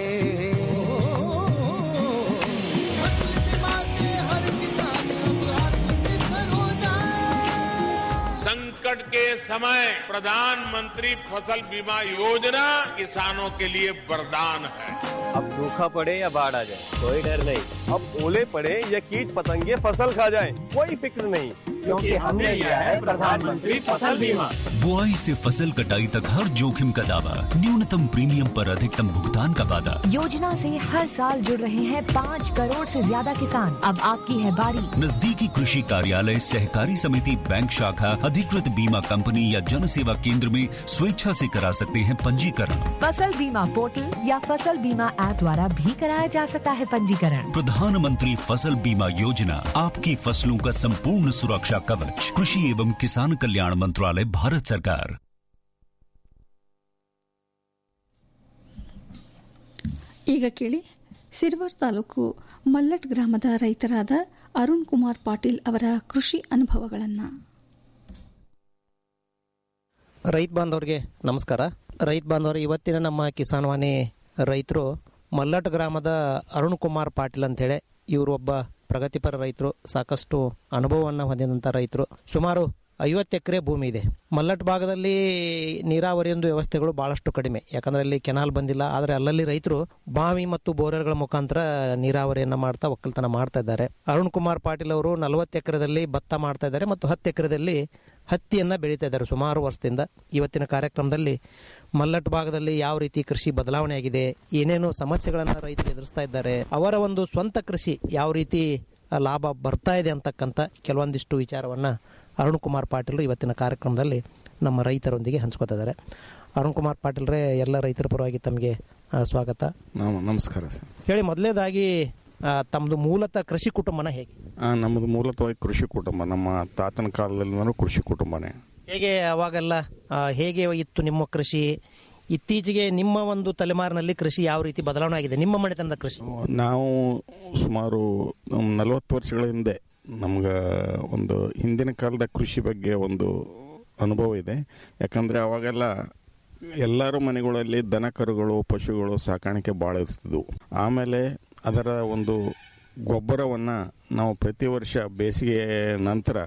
फसल बीमा से हर किसान अब आत्मनिर्भर हो जाए संकट के समय प्रधानमंत्री फसल बीमा योजना किसानों के लिए वरदान है अब सूखा पड़े या बाढ़ आ जाए कोई डर नहीं अब ओले पड़े या कीट पतंगे फसल खा जाए कोई फिक्र नहीं क्योंकि हमने लिया है प्रधानमंत्री फसल बीमा बुआई से फसल कटाई तक हर जोखिम का दावा न्यूनतम प्रीमियम पर अधिकतम भुगतान का वादा योजना से हर साल जुड़ रहे हैं पाँच करोड़ से ज्यादा किसान अब आपकी है बारी नजदीकी कृषि कार्यालय सहकारी समिति बैंक शाखा अधिकृत बीमा कंपनी या जन सेवा केंद्र में स्वेच्छा से करा सकते हैं पंजीकरण फसल बीमा पोर्टल या फसल बीमा ऐप द्वारा भी कराया जा सकता है पंजीकरण प्रधानमंत्री फसल बीमा योजना आपकी फसलों का संपूर्ण सुरक्षा कवच कृषि एवं किसान कल्याण मंत्रालय भारत सरकार ಈಗ ಕೇಳಿ ಸಿರ್ವರ್ ತಾಲೂಕು ಮಲ್ಲಟ್ ಗ್ರಾಮದ ರೈತರಾದ ಅರುಣ್ ಕುಮಾರ್ ಪಾಟೀಲ್ ಅವರ ಕೃಷಿ ಅನುಭವಗಳನ್ನು ರೈತ ಬಾಂಧವರಿಗೆ ನಮಸ್ಕಾರ ರೈತ ಬಾಂಧವರು ಇವತ್ತಿನ ನಮ್ಮ ಕಿಸಾನ್ ವಾಣಿ ರೈತರು ಮಲ್ಲಟ್ ಗ್ರಾಮದ ಅರುಣ್ ಕುಮಾರ್ ಪಾಟೀಲ್ ಅಂತೇಳಿ ಇವರು ಒಬ್ಬ ಪ್ರಗತಿಪರ ರೈತರು ಸಾಕಷ್ಟು ಅನುಭವವನ್ನು ಹೊಂದಿದಂಥ ರೈತರು ಸುಮಾರು ಐವತ್ತು ಎಕರೆ ಭೂಮಿ ಇದೆ ಮಲ್ಲಟ್ ಭಾಗದಲ್ಲಿ ನೀರಾವರಿ ಒಂದು ವ್ಯವಸ್ಥೆಗಳು ಬಹಳಷ್ಟು ಕಡಿಮೆ ಯಾಕಂದ್ರೆ ಅಲ್ಲಿ ಕೆನಾಲ್ ಬಂದಿಲ್ಲ ಆದರೆ ಅಲ್ಲಲ್ಲಿ ರೈತರು ಬಾವಿ ಮತ್ತು ಬೋರ್ವೆಲ್ಗಳ ಮುಖಾಂತರ ನೀರಾವರಿಯನ್ನು ಮಾಡ್ತಾ ಒಕ್ಕಲ್ತನ ಮಾಡ್ತಾ ಇದ್ದಾರೆ ಅರುಣ್ ಕುಮಾರ್ ಪಾಟೀಲ್ ಅವರು ನಲವತ್ತು ಎಕರೆದಲ್ಲಿ ಭತ್ತ ಮಾಡ್ತಾ ಇದ್ದಾರೆ ಮತ್ತು ಹತ್ತು ಎಕರೆದಲ್ಲಿ ಹತ್ತಿಯನ್ನ ಬೆಳೀತಾ ಇದ್ದಾರೆ ಸುಮಾರು ವರ್ಷದಿಂದ ಇವತ್ತಿನ ಕಾರ್ಯಕ್ರಮದಲ್ಲಿ ಮಲ್ಲಟ್ ಭಾಗದಲ್ಲಿ ಯಾವ ರೀತಿ ಕೃಷಿ ಬದಲಾವಣೆ ಆಗಿದೆ ಏನೇನು ಸಮಸ್ಯೆಗಳನ್ನು ರೈತರು ಎದುರಿಸ್ತಾ ಇದ್ದಾರೆ ಅವರ ಒಂದು ಸ್ವಂತ ಕೃಷಿ ಯಾವ ರೀತಿ ಲಾಭ ಬರ್ತಾ ಇದೆ ಅಂತಕ್ಕಂಥ ಕೆಲವೊಂದಿಷ್ಟು ವಿಚಾರವನ್ನ ಅರುಣ್ ಕುಮಾರ್ ಪಾಟೀಲ್ ಇವತ್ತಿನ ಕಾರ್ಯಕ್ರಮದಲ್ಲಿ ನಮ್ಮ ರೈತರೊಂದಿಗೆ ಹಂಚ್ಕೋತಾ ಇದ್ದಾರೆ ಅರುಣ್ ಕುಮಾರ್ ಪಾಟೀಲ್ರೇ ಎಲ್ಲ ರೈತರ ಪರವಾಗಿ ತಮಗೆ ಆ, ಸ್ವಾಗತ ನಮಸ್ಕಾರ ಸರ್ ಹೇಳಿ ಮೊದಲನೇದಾಗಿ ಆ, ತಮ್ಮದು ಮೂಲತಃ ಕೃಷಿ ಕುಟುಂಬನ ಹೇಗೆ ಆ, ನಮ್ಮದು ಮೂಲತಃವಾಗಿ ಕೃಷಿ ಕುಟುಂಬ ನಮ್ಮ ತಾತನ ಕಾಲದಲ್ಲಿ ಕೃಷಿ ಕುಟುಂಬನೇ ಹೇಗೆ ಅವಾಗೆಲ್ಲ ಆ, ಹೇಗೆ ಇತ್ತು ನಿಮ್ಮ ಕೃಷಿ ಇತ್ತೀಚೆಗೆ ನಿಮ್ಮ ಒಂದು ತಲೆಮಾರಿನಲ್ಲಿ ಕೃಷಿ ಯಾವ ರೀತಿ ಬದಲಾವಣೆ ಆಗಿದೆ ನಿಮ್ಮ ಮನೆತನದ ಕೃಷಿ ನಾವು ಸುಮಾರು ನಲವತ್ತು ವರ್ಷಗಳ ಹಿಂದೆ ನಮ್ಗೆ ಒಂದು ಹಿಂದಿನ ಕಾಲದ ಕೃಷಿ ಬಗ್ಗೆ ಒಂದು ಅನುಭವ ಇದೆ ಯಾಕಂದರೆ ಅವಾಗೆಲ್ಲ ಎಲ್ಲರ ಮನೆಗಳಲ್ಲಿ ದನ ಕರುಗಳು ಪಶುಗಳು ಸಾಕಾಣಿಕೆ ಭಾಳ ಇರ್ತಿದ್ವು ಆಮೇಲೆ ಅದರ ಒಂದು ಗೊಬ್ಬರವನ್ನು ನಾವು ಪ್ರತಿ ವರ್ಷ ಬೇಸಿಗೆ ನಂತರ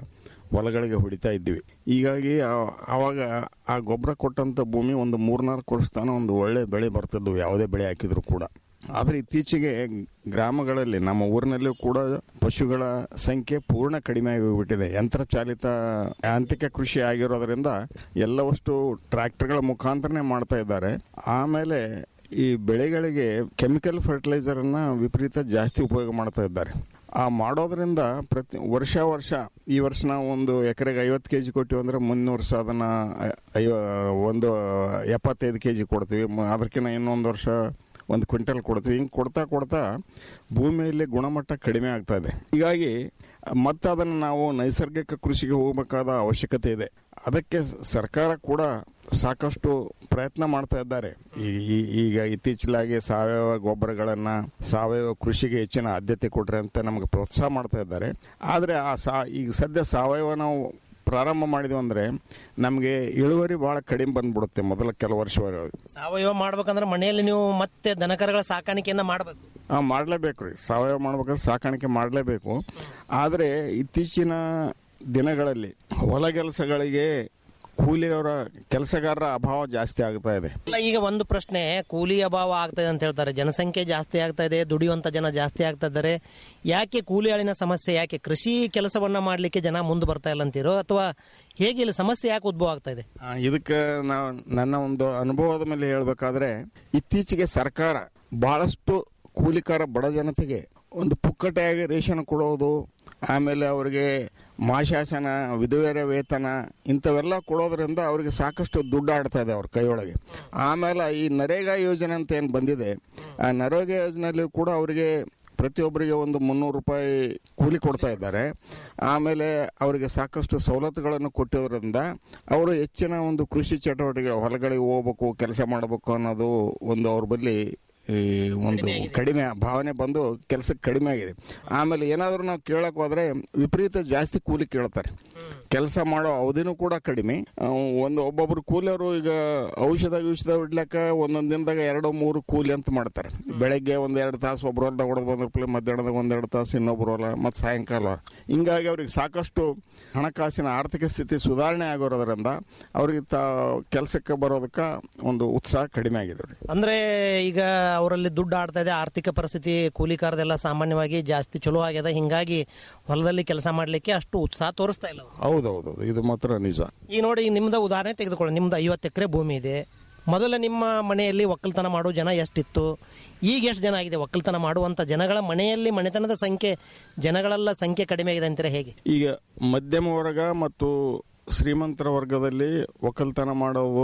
ಹೊಲಗಳಿಗೆ ಹೊಡಿತಾ ಇದ್ವಿ ಹೀಗಾಗಿ ಆ- ಆವಾಗ ಆ ಗೊಬ್ಬರ ಕೊಟ್ಟಂತ ಭೂಮಿ ಒಂದು ಮೂರ್ನಾಲ್ಕು ವರ್ಷ ತನಕ ಒಂದು ಒಳ್ಳೆ ಬೆಳೆ ಬರ್ತಿದ್ವು ಯಾವುದೇ ಬೆಳೆ ಹಾಕಿದ್ರು ಕೂಡ ಆದರೆ ಇತ್ತೀಚೆಗೆ ಗ್ರಾಮಗಳಲ್ಲಿ ನಮ್ಮ ಊರಿನಲ್ಲೂ ಕೂಡ ಪಶುಗಳ ಸಂಖ್ಯೆ ಪೂರ್ಣ ಕಡಿಮೆ ಆಗಿ ಹೋಗ್ಬಿಟ್ಟಿದೆ ಯಂತ್ರ ಚಾಲಿತ ಯಾಂತ್ರಿಕ ಕೃಷಿ ಆಗಿರೋದ್ರಿಂದ ಎಲ್ಲವಷ್ಟು ಟ್ರ್ಯಾಕ್ಟರ್ಗಳ ಮುಖಾಂತರನೇ ಮಾಡ್ತಾ ಇದ್ದಾರೆ ಆಮೇಲೆ ಈ ಬೆಳೆಗಳಿಗೆ ಕೆಮಿಕಲ್ ಫರ್ಟಿಲೈಸರ್ ಅನ್ನ ವಿಪರೀತ ಜಾಸ್ತಿ ಉಪಯೋಗ ಮಾಡ್ತಾ ಇದ್ದಾರೆ ಆ ಮಾಡೋದ್ರಿಂದ ಪ್ರತಿ ವರ್ಷ ವರ್ಷ ಈ ವರ್ಷ ನಾವು ಒಂದು ಎಕರೆಗೆ ಐವತ್ತು ಕೆ ಜಿ ಕೊಟ್ಟಿವಿ ಅಂದ್ರೆ ಮುಂದಿನ ವರ್ಷ ಅದನ್ನ ಐವ ಒಂದು ಎಪ್ಪತ್ತೈದು ಕೆ ಜಿ ಕೊಡ್ತೀವಿ ಮ- ಅದಕ್ಕಿಂತ ಇನ್ನೊಂದು ವರ್ಷ ಒಂದು ಕ್ವಿಂಟಲ್ ಕೊಡ್ತೀವಿ ಹಿಂಗೆ ಕೊಡ್ತಾ ಕೊಡ್ತಾ ಭೂಮಿಯಲ್ಲಿ ಗುಣಮಟ್ಟ ಕಡಿಮೆ ಆಗ್ತಾ ಇದೆ ಹೀಗಾಗಿ ಮತ್ತೆ ಅದನ್ನು ನಾವು ನೈಸರ್ಗಿಕ ಕೃಷಿಗೆ ಹೋಗಬೇಕಾದ ಅವಶ್ಯಕತೆ ಇದೆ ಅದಕ್ಕೆ ಸರ್ಕಾರ ಕೂಡ ಸಾಕಷ್ಟು ಪ್ರಯತ್ನ ಮಾಡ್ತಾ ಇದ್ದಾರೆ ಈ- ಈ- ಈಗ ಇತ್ತೀಚಲಾಗಿ ಸಾವಯವ ಗೊಬ್ಬರಗಳನ್ನ ಸಾವಯವ ಕೃಷಿಗೆ ಹೆಚ್ಚಿನ ಆದ್ಯತೆ ಕೊಟ್ರೆ ಅಂತ ನಮಗೆ ಪ್ರೋತ್ಸಾಹ ಮಾಡ್ತಾ ಇದ್ದಾರೆ ಆದರೆ ಆ ಸಾ ಈಗ ಸದ್ಯ ಸಾವಯವ ನಾವು ಪ್ರಾರಂಭ ಮಾಡಿದ್ವಿ ಅಂದ್ರೆ ನಮಗೆ ಇಳುವರಿ ಬಹಳ ಕಡಿಮೆ ಬಂದ್ಬಿಡುತ್ತೆ ಮೊದಲ ಕೆಲವು ವರ್ಷವರೆಗೆ ಸಾವಯವ ಮಾಡ್ಬೇಕಂದ್ರೆ ಮನೆಯಲ್ಲಿ ನೀವು ಮತ್ತೆ ದನಕರಗಳ ಸಾಕಾಣಿಕೆಯನ್ನ ಮಾಡಬೇಕು ಹಾಂ ಮಾಡಲೇಬೇಕು ರೀ ಸಾವಯವ ಮಾಡ್ಬೇಕಾದ್ರೆ ಸಾಕಾಣಿಕೆ ಮಾಡಲೇಬೇಕು ಆದರೆ ಇತ್ತೀಚಿನ ದಿನಗಳಲ್ಲಿ ಹೊಲ ಕೆಲಸಗಳಿಗೆ ಕೂಲಿಯವರ ಕೆಲಸಗಾರರ ಅಭಾವ ಜಾಸ್ತಿ ಆಗ್ತಾ ಇದೆ ಅಲ್ಲ ಈಗ ಒಂದು ಪ್ರಶ್ನೆ ಕೂಲಿ ಅಭಾವ ಆಗ್ತಾ ಇದೆ ಅಂತ ಹೇಳ್ತಾರೆ ಜನಸಂಖ್ಯೆ ಜಾಸ್ತಿ ಆಗ್ತಾ ಇದೆ ದುಡಿಯುವಂತ ಜನ ಜಾಸ್ತಿ ಆಗ್ತಾ ಇದ್ದಾರೆ ಯಾಕೆ ಕೂಲಿ ಆಳಿನ ಸಮಸ್ಯೆ ಯಾಕೆ ಕೃಷಿ ಕೆಲಸವನ್ನ ಮಾಡ್ಲಿಕ್ಕೆ ಜನ ಮುಂದೆ ಬರ್ತಾ ಇಲ್ಲ ಅಂತೀರೋ ಅಥವಾ ಹೇಗೆ ಇಲ್ಲಿ ಸಮಸ್ಯೆ ಯಾಕೆ ಉದ್ಭವ ಆಗ್ತಾ ಇದೆ ಆ, ಇದಕ್ಕೆ ನಾವು ನನ್ನ ಒಂದು ಅನುಭವದ ಮೇಲೆ ಹೇಳಬೇಕಾದ್ರೆ ಇತ್ತೀಚೆಗೆ ಸರ್ಕಾರ ಬಹಳಷ್ಟು ಕೂಲಿಕಾರ ಬಡ ಜನತೆಗೆ ಒಂದು ಪುಕ್ಕಟೆಯಾಗಿ ರೇಷನ್ ಕೊಡೋದು ಆಮೇಲೆ ಅವರಿಗೆ ಮಾಶಾಸನ ವಿಧವೆಯರ ವೇತನ ಇಂಥವೆಲ್ಲ ಕೊಡೋದ್ರಿಂದ ಅವರಿಗೆ ಸಾಕಷ್ಟು ದುಡ್ಡು ಆಡ್ತಾ ಇದೆ ಅವ್ರ ಕೈಯೊಳಗೆ ಆಮೇಲೆ ಈ ನರೇಗಾ ಯೋಜನೆ ಅಂತ ಏನು ಬಂದಿದೆ ಆ ನರೇಗಾ ಯೋಜನೆಯಲ್ಲಿ ಕೂಡ ಅವರಿಗೆ ಪ್ರತಿಯೊಬ್ಬರಿಗೆ ಒಂದು ಮುನ್ನೂರು ರೂಪಾಯಿ ಕೂಲಿ ಕೊಡ್ತಾ ಇದ್ದಾರೆ ಆಮೇಲೆ ಅವರಿಗೆ ಸಾಕಷ್ಟು ಸವಲತ್ತುಗಳನ್ನು ಕೊಟ್ಟಿರೋದ್ರಿಂದ ಅವರು ಹೆಚ್ಚಿನ ಒಂದು ಕೃಷಿ ಚಟುವಟಿಕೆ ಹೊಲಗಳಿಗೆ ಹೋಗ್ಬೇಕು ಕೆಲಸ ಮಾಡಬೇಕು ಅನ್ನೋದು ಒಂದು ಅವ್ರ ಬಳಿ ಈ ಒಂದು ಕಡಿಮೆ ಭಾವನೆ ಬಂದು ಕೆಲಸಕ್ಕೆ ಕಡಿಮೆ ಆಗಿದೆ ಆಮೇಲೆ ಏನಾದರೂ ನಾವು ಕೇಳಕ್ ಹೋದ್ರೆ ವಿಪರೀತ ಜಾಸ್ತಿ ಕೂಲಿ ಕೇಳ್ತಾರೆ ಕೆಲಸ ಮಾಡೋ ಅವಧಿನೂ ಕೂಡ ಕಡಿಮೆ ಆ, ಒಂದು ಒಬ್ಬೊಬ್ರು ಕೂಲಿಯವರು ಈಗ ಔಷಧ ಗಿಷಧ ಹೊಡ್ಲಕ್ಕ ಒಂದೊಂದು ದಿನದಾಗ ಎರಡು ಮೂರು ಕೂಲಿ ಅಂತ ಮಾಡ್ತಾರೆ ಬೆಳಗ್ಗೆ ಒಂದ್ ಎರಡು ತಾಸು ಒಬ್ರು ಹೊಲ್ದಾಗ ಹೊಡೆದು ಬಂದ್ರಪ್ಲೆ ಮಧ್ಯಾಹ್ನದಾಗ ಒಂದೆರಡು ತಾಸು ಇನ್ನೊಬ್ರು ಹೊಲ ಮತ್ತು ಸಾಯಂಕಾಲ ಹಿಂಗಾಗಿ ಅವ್ರಿಗೆ ಸಾಕಷ್ಟು ಹಣಕಾಸಿನ ಆರ್ಥಿಕ ಸ್ಥಿತಿ ಸುಧಾರಣೆ ಆಗಿರೋದ್ರಿಂದ ಅವ್ರಿಗೆ ತಾ ಕೆಲಸಕ್ಕೆ ಬರೋದಕ್ಕೆ ಒಂದು ಉತ್ಸಾಹ ಕಡಿಮೆ ಆಗಿದೆ ರೀ ಅಂದ್ರೆ ಈಗ ಅವರಲ್ಲಿ ದುಡ್ಡು ಆಡ್ತಾ ಇದೆ ಆರ್ಥಿಕ ಪರಿಸ್ಥಿತಿ ಕೂಲಿಕಾರದೆಲ್ಲ ಸಾಮಾನ್ಯವಾಗಿ ಜಾಸ್ತಿ ಚಲೋ ಆಗ್ಯದ ಹಿಂಗಾಗಿ ಹೊಲದಲ್ಲಿ ಕೆಲಸ ಮಾಡ್ಲಿಕ್ಕೆ ಅಷ್ಟು ಉತ್ಸಾಹ ತೋರಿಸ್ತಾ ಇಲ್ಲ ಅವ್ರು. ಹೌದೌದು ಇದು ಮಾತ್ರ ನಿಜ ಈಗ ನೋಡಿ ಈಗ ನಿಮ್ದು ಉದಾಹರಣೆ ತೆಗೆದುಕೊಳ್ಳಿ ನಿಮ್ದು ಐವತ್ತು ಎಕರೆ ಭೂಮಿ ಇದೆ ಮೊದಲ ನಿಮ್ಮ ಮನೆಯಲ್ಲಿ ಒಕ್ಕಲ್ತನ ಮಾಡೋ ಜನ ಎಷ್ಟಿತ್ತು ಈಗ ಎಷ್ಟು ಜನ ಆಗಿದೆ ಒಕ್ಕಲ್ತನ ಮಾಡುವಂತ ಜನಗಳ ಮನೆಯಲ್ಲಿ ಮನೆತನದ ಸಂಖ್ಯೆ ಜನಗಳೆಲ್ಲ ಸಂಖ್ಯೆ ಕಡಿಮೆ ಆಗಿದೆ ಅಂತೀರಾ ಹೇಗೆ ಈಗ ಮಧ್ಯಮ ವರ್ಗ ಮತ್ತು ಶ್ರೀಮಂತರ ವರ್ಗದಲ್ಲಿ ಒಕ್ಕಲ್ತನ ಮಾಡೋದು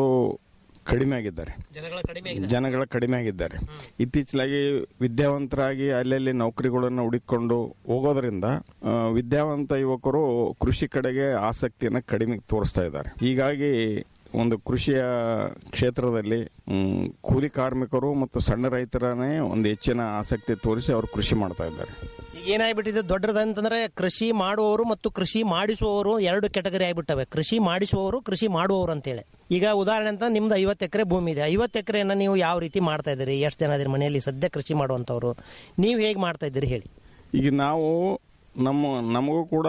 ಕಡಿಮೆ ಆಗಿದ್ದಾರೆ ಜನಗಳ ಕಡಿಮೆ ಜನಗಳ ಕಡಿಮೆ ಆಗಿದ್ದಾರೆ ಇತ್ತೀಚಲಾಗಿ ವಿದ್ಯಾವಂತರಾಗಿ ಅಲ್ಲಲ್ಲಿ ನೌಕರಿಗಳನ್ನು ಹುಡುಕಿಕೊಂಡು ಹೋಗೋದ್ರಿಂದ ಆ, ವಿದ್ಯಾವಂತ ಯುವಕರು ಕೃಷಿ ಕಡೆಗೆ ಆಸಕ್ತಿಯನ್ನು ಕಡಿಮೆ ತೋರಿಸ್ತಾ ಇದ್ದಾರೆ ಹೀಗಾಗಿ ಒಂದು ಕೃಷಿಯ ಕ್ಷೇತ್ರದಲ್ಲಿ ಮ್, ಕೂಲಿ ಕಾರ್ಮಿಕರು ಮತ್ತು ಸಣ್ಣ ರೈತರನ್ನೇ ಒಂದು ಹೆಚ್ಚಿನ ಆಸಕ್ತಿ ತೋರಿಸಿ ಅವರು ಕೃಷಿ ಮಾಡ್ತಾ ಇದ್ದಾರೆ ಈಗ ಏನಾಗ್ಬಿಟ್ಟಿದೆ ದೊಡ್ಡದಂತಂದ್ರೆ ಕೃಷಿ ಮಾಡುವವರು ಮತ್ತು ಕೃಷಿ ಮಾಡಿಸುವವರು ಎರಡು ಕೆಟಗರಿ ಆಗಿಬಿಟ್ಟವೆ ಕೃಷಿ ಮಾಡಿಸುವವರು ಕೃಷಿ ಮಾಡುವವರು ಅಂತೇಳಿ ಈಗ ಉದಾಹರಣೆ ಅಂತ ನಿಮ್ದು ಐವತ್ತು ಎಕರೆ ಭೂಮಿ ಇದೆ ಐವತ್ತು ಎಕರೆಯನ್ನ ನೀವು ಯಾವ ರೀತಿ ಮಾಡ್ತಾ ಇದ್ದೀರಿ ಎಷ್ಟು ಜನ ಇದ್ದೀರಿ ಮನೆಯಲ್ಲಿ ಸದ್ಯ ಕೃಷಿ ಮಾಡುವಂಥವ್ರು ನೀವು ಹೇಗೆ ಮಾಡ್ತಾ ಇದ್ದೀರಿ ಹೇಳಿ ಈಗ ನಾವು ನಮ್ಮ ನಮಗೂ ಕೂಡ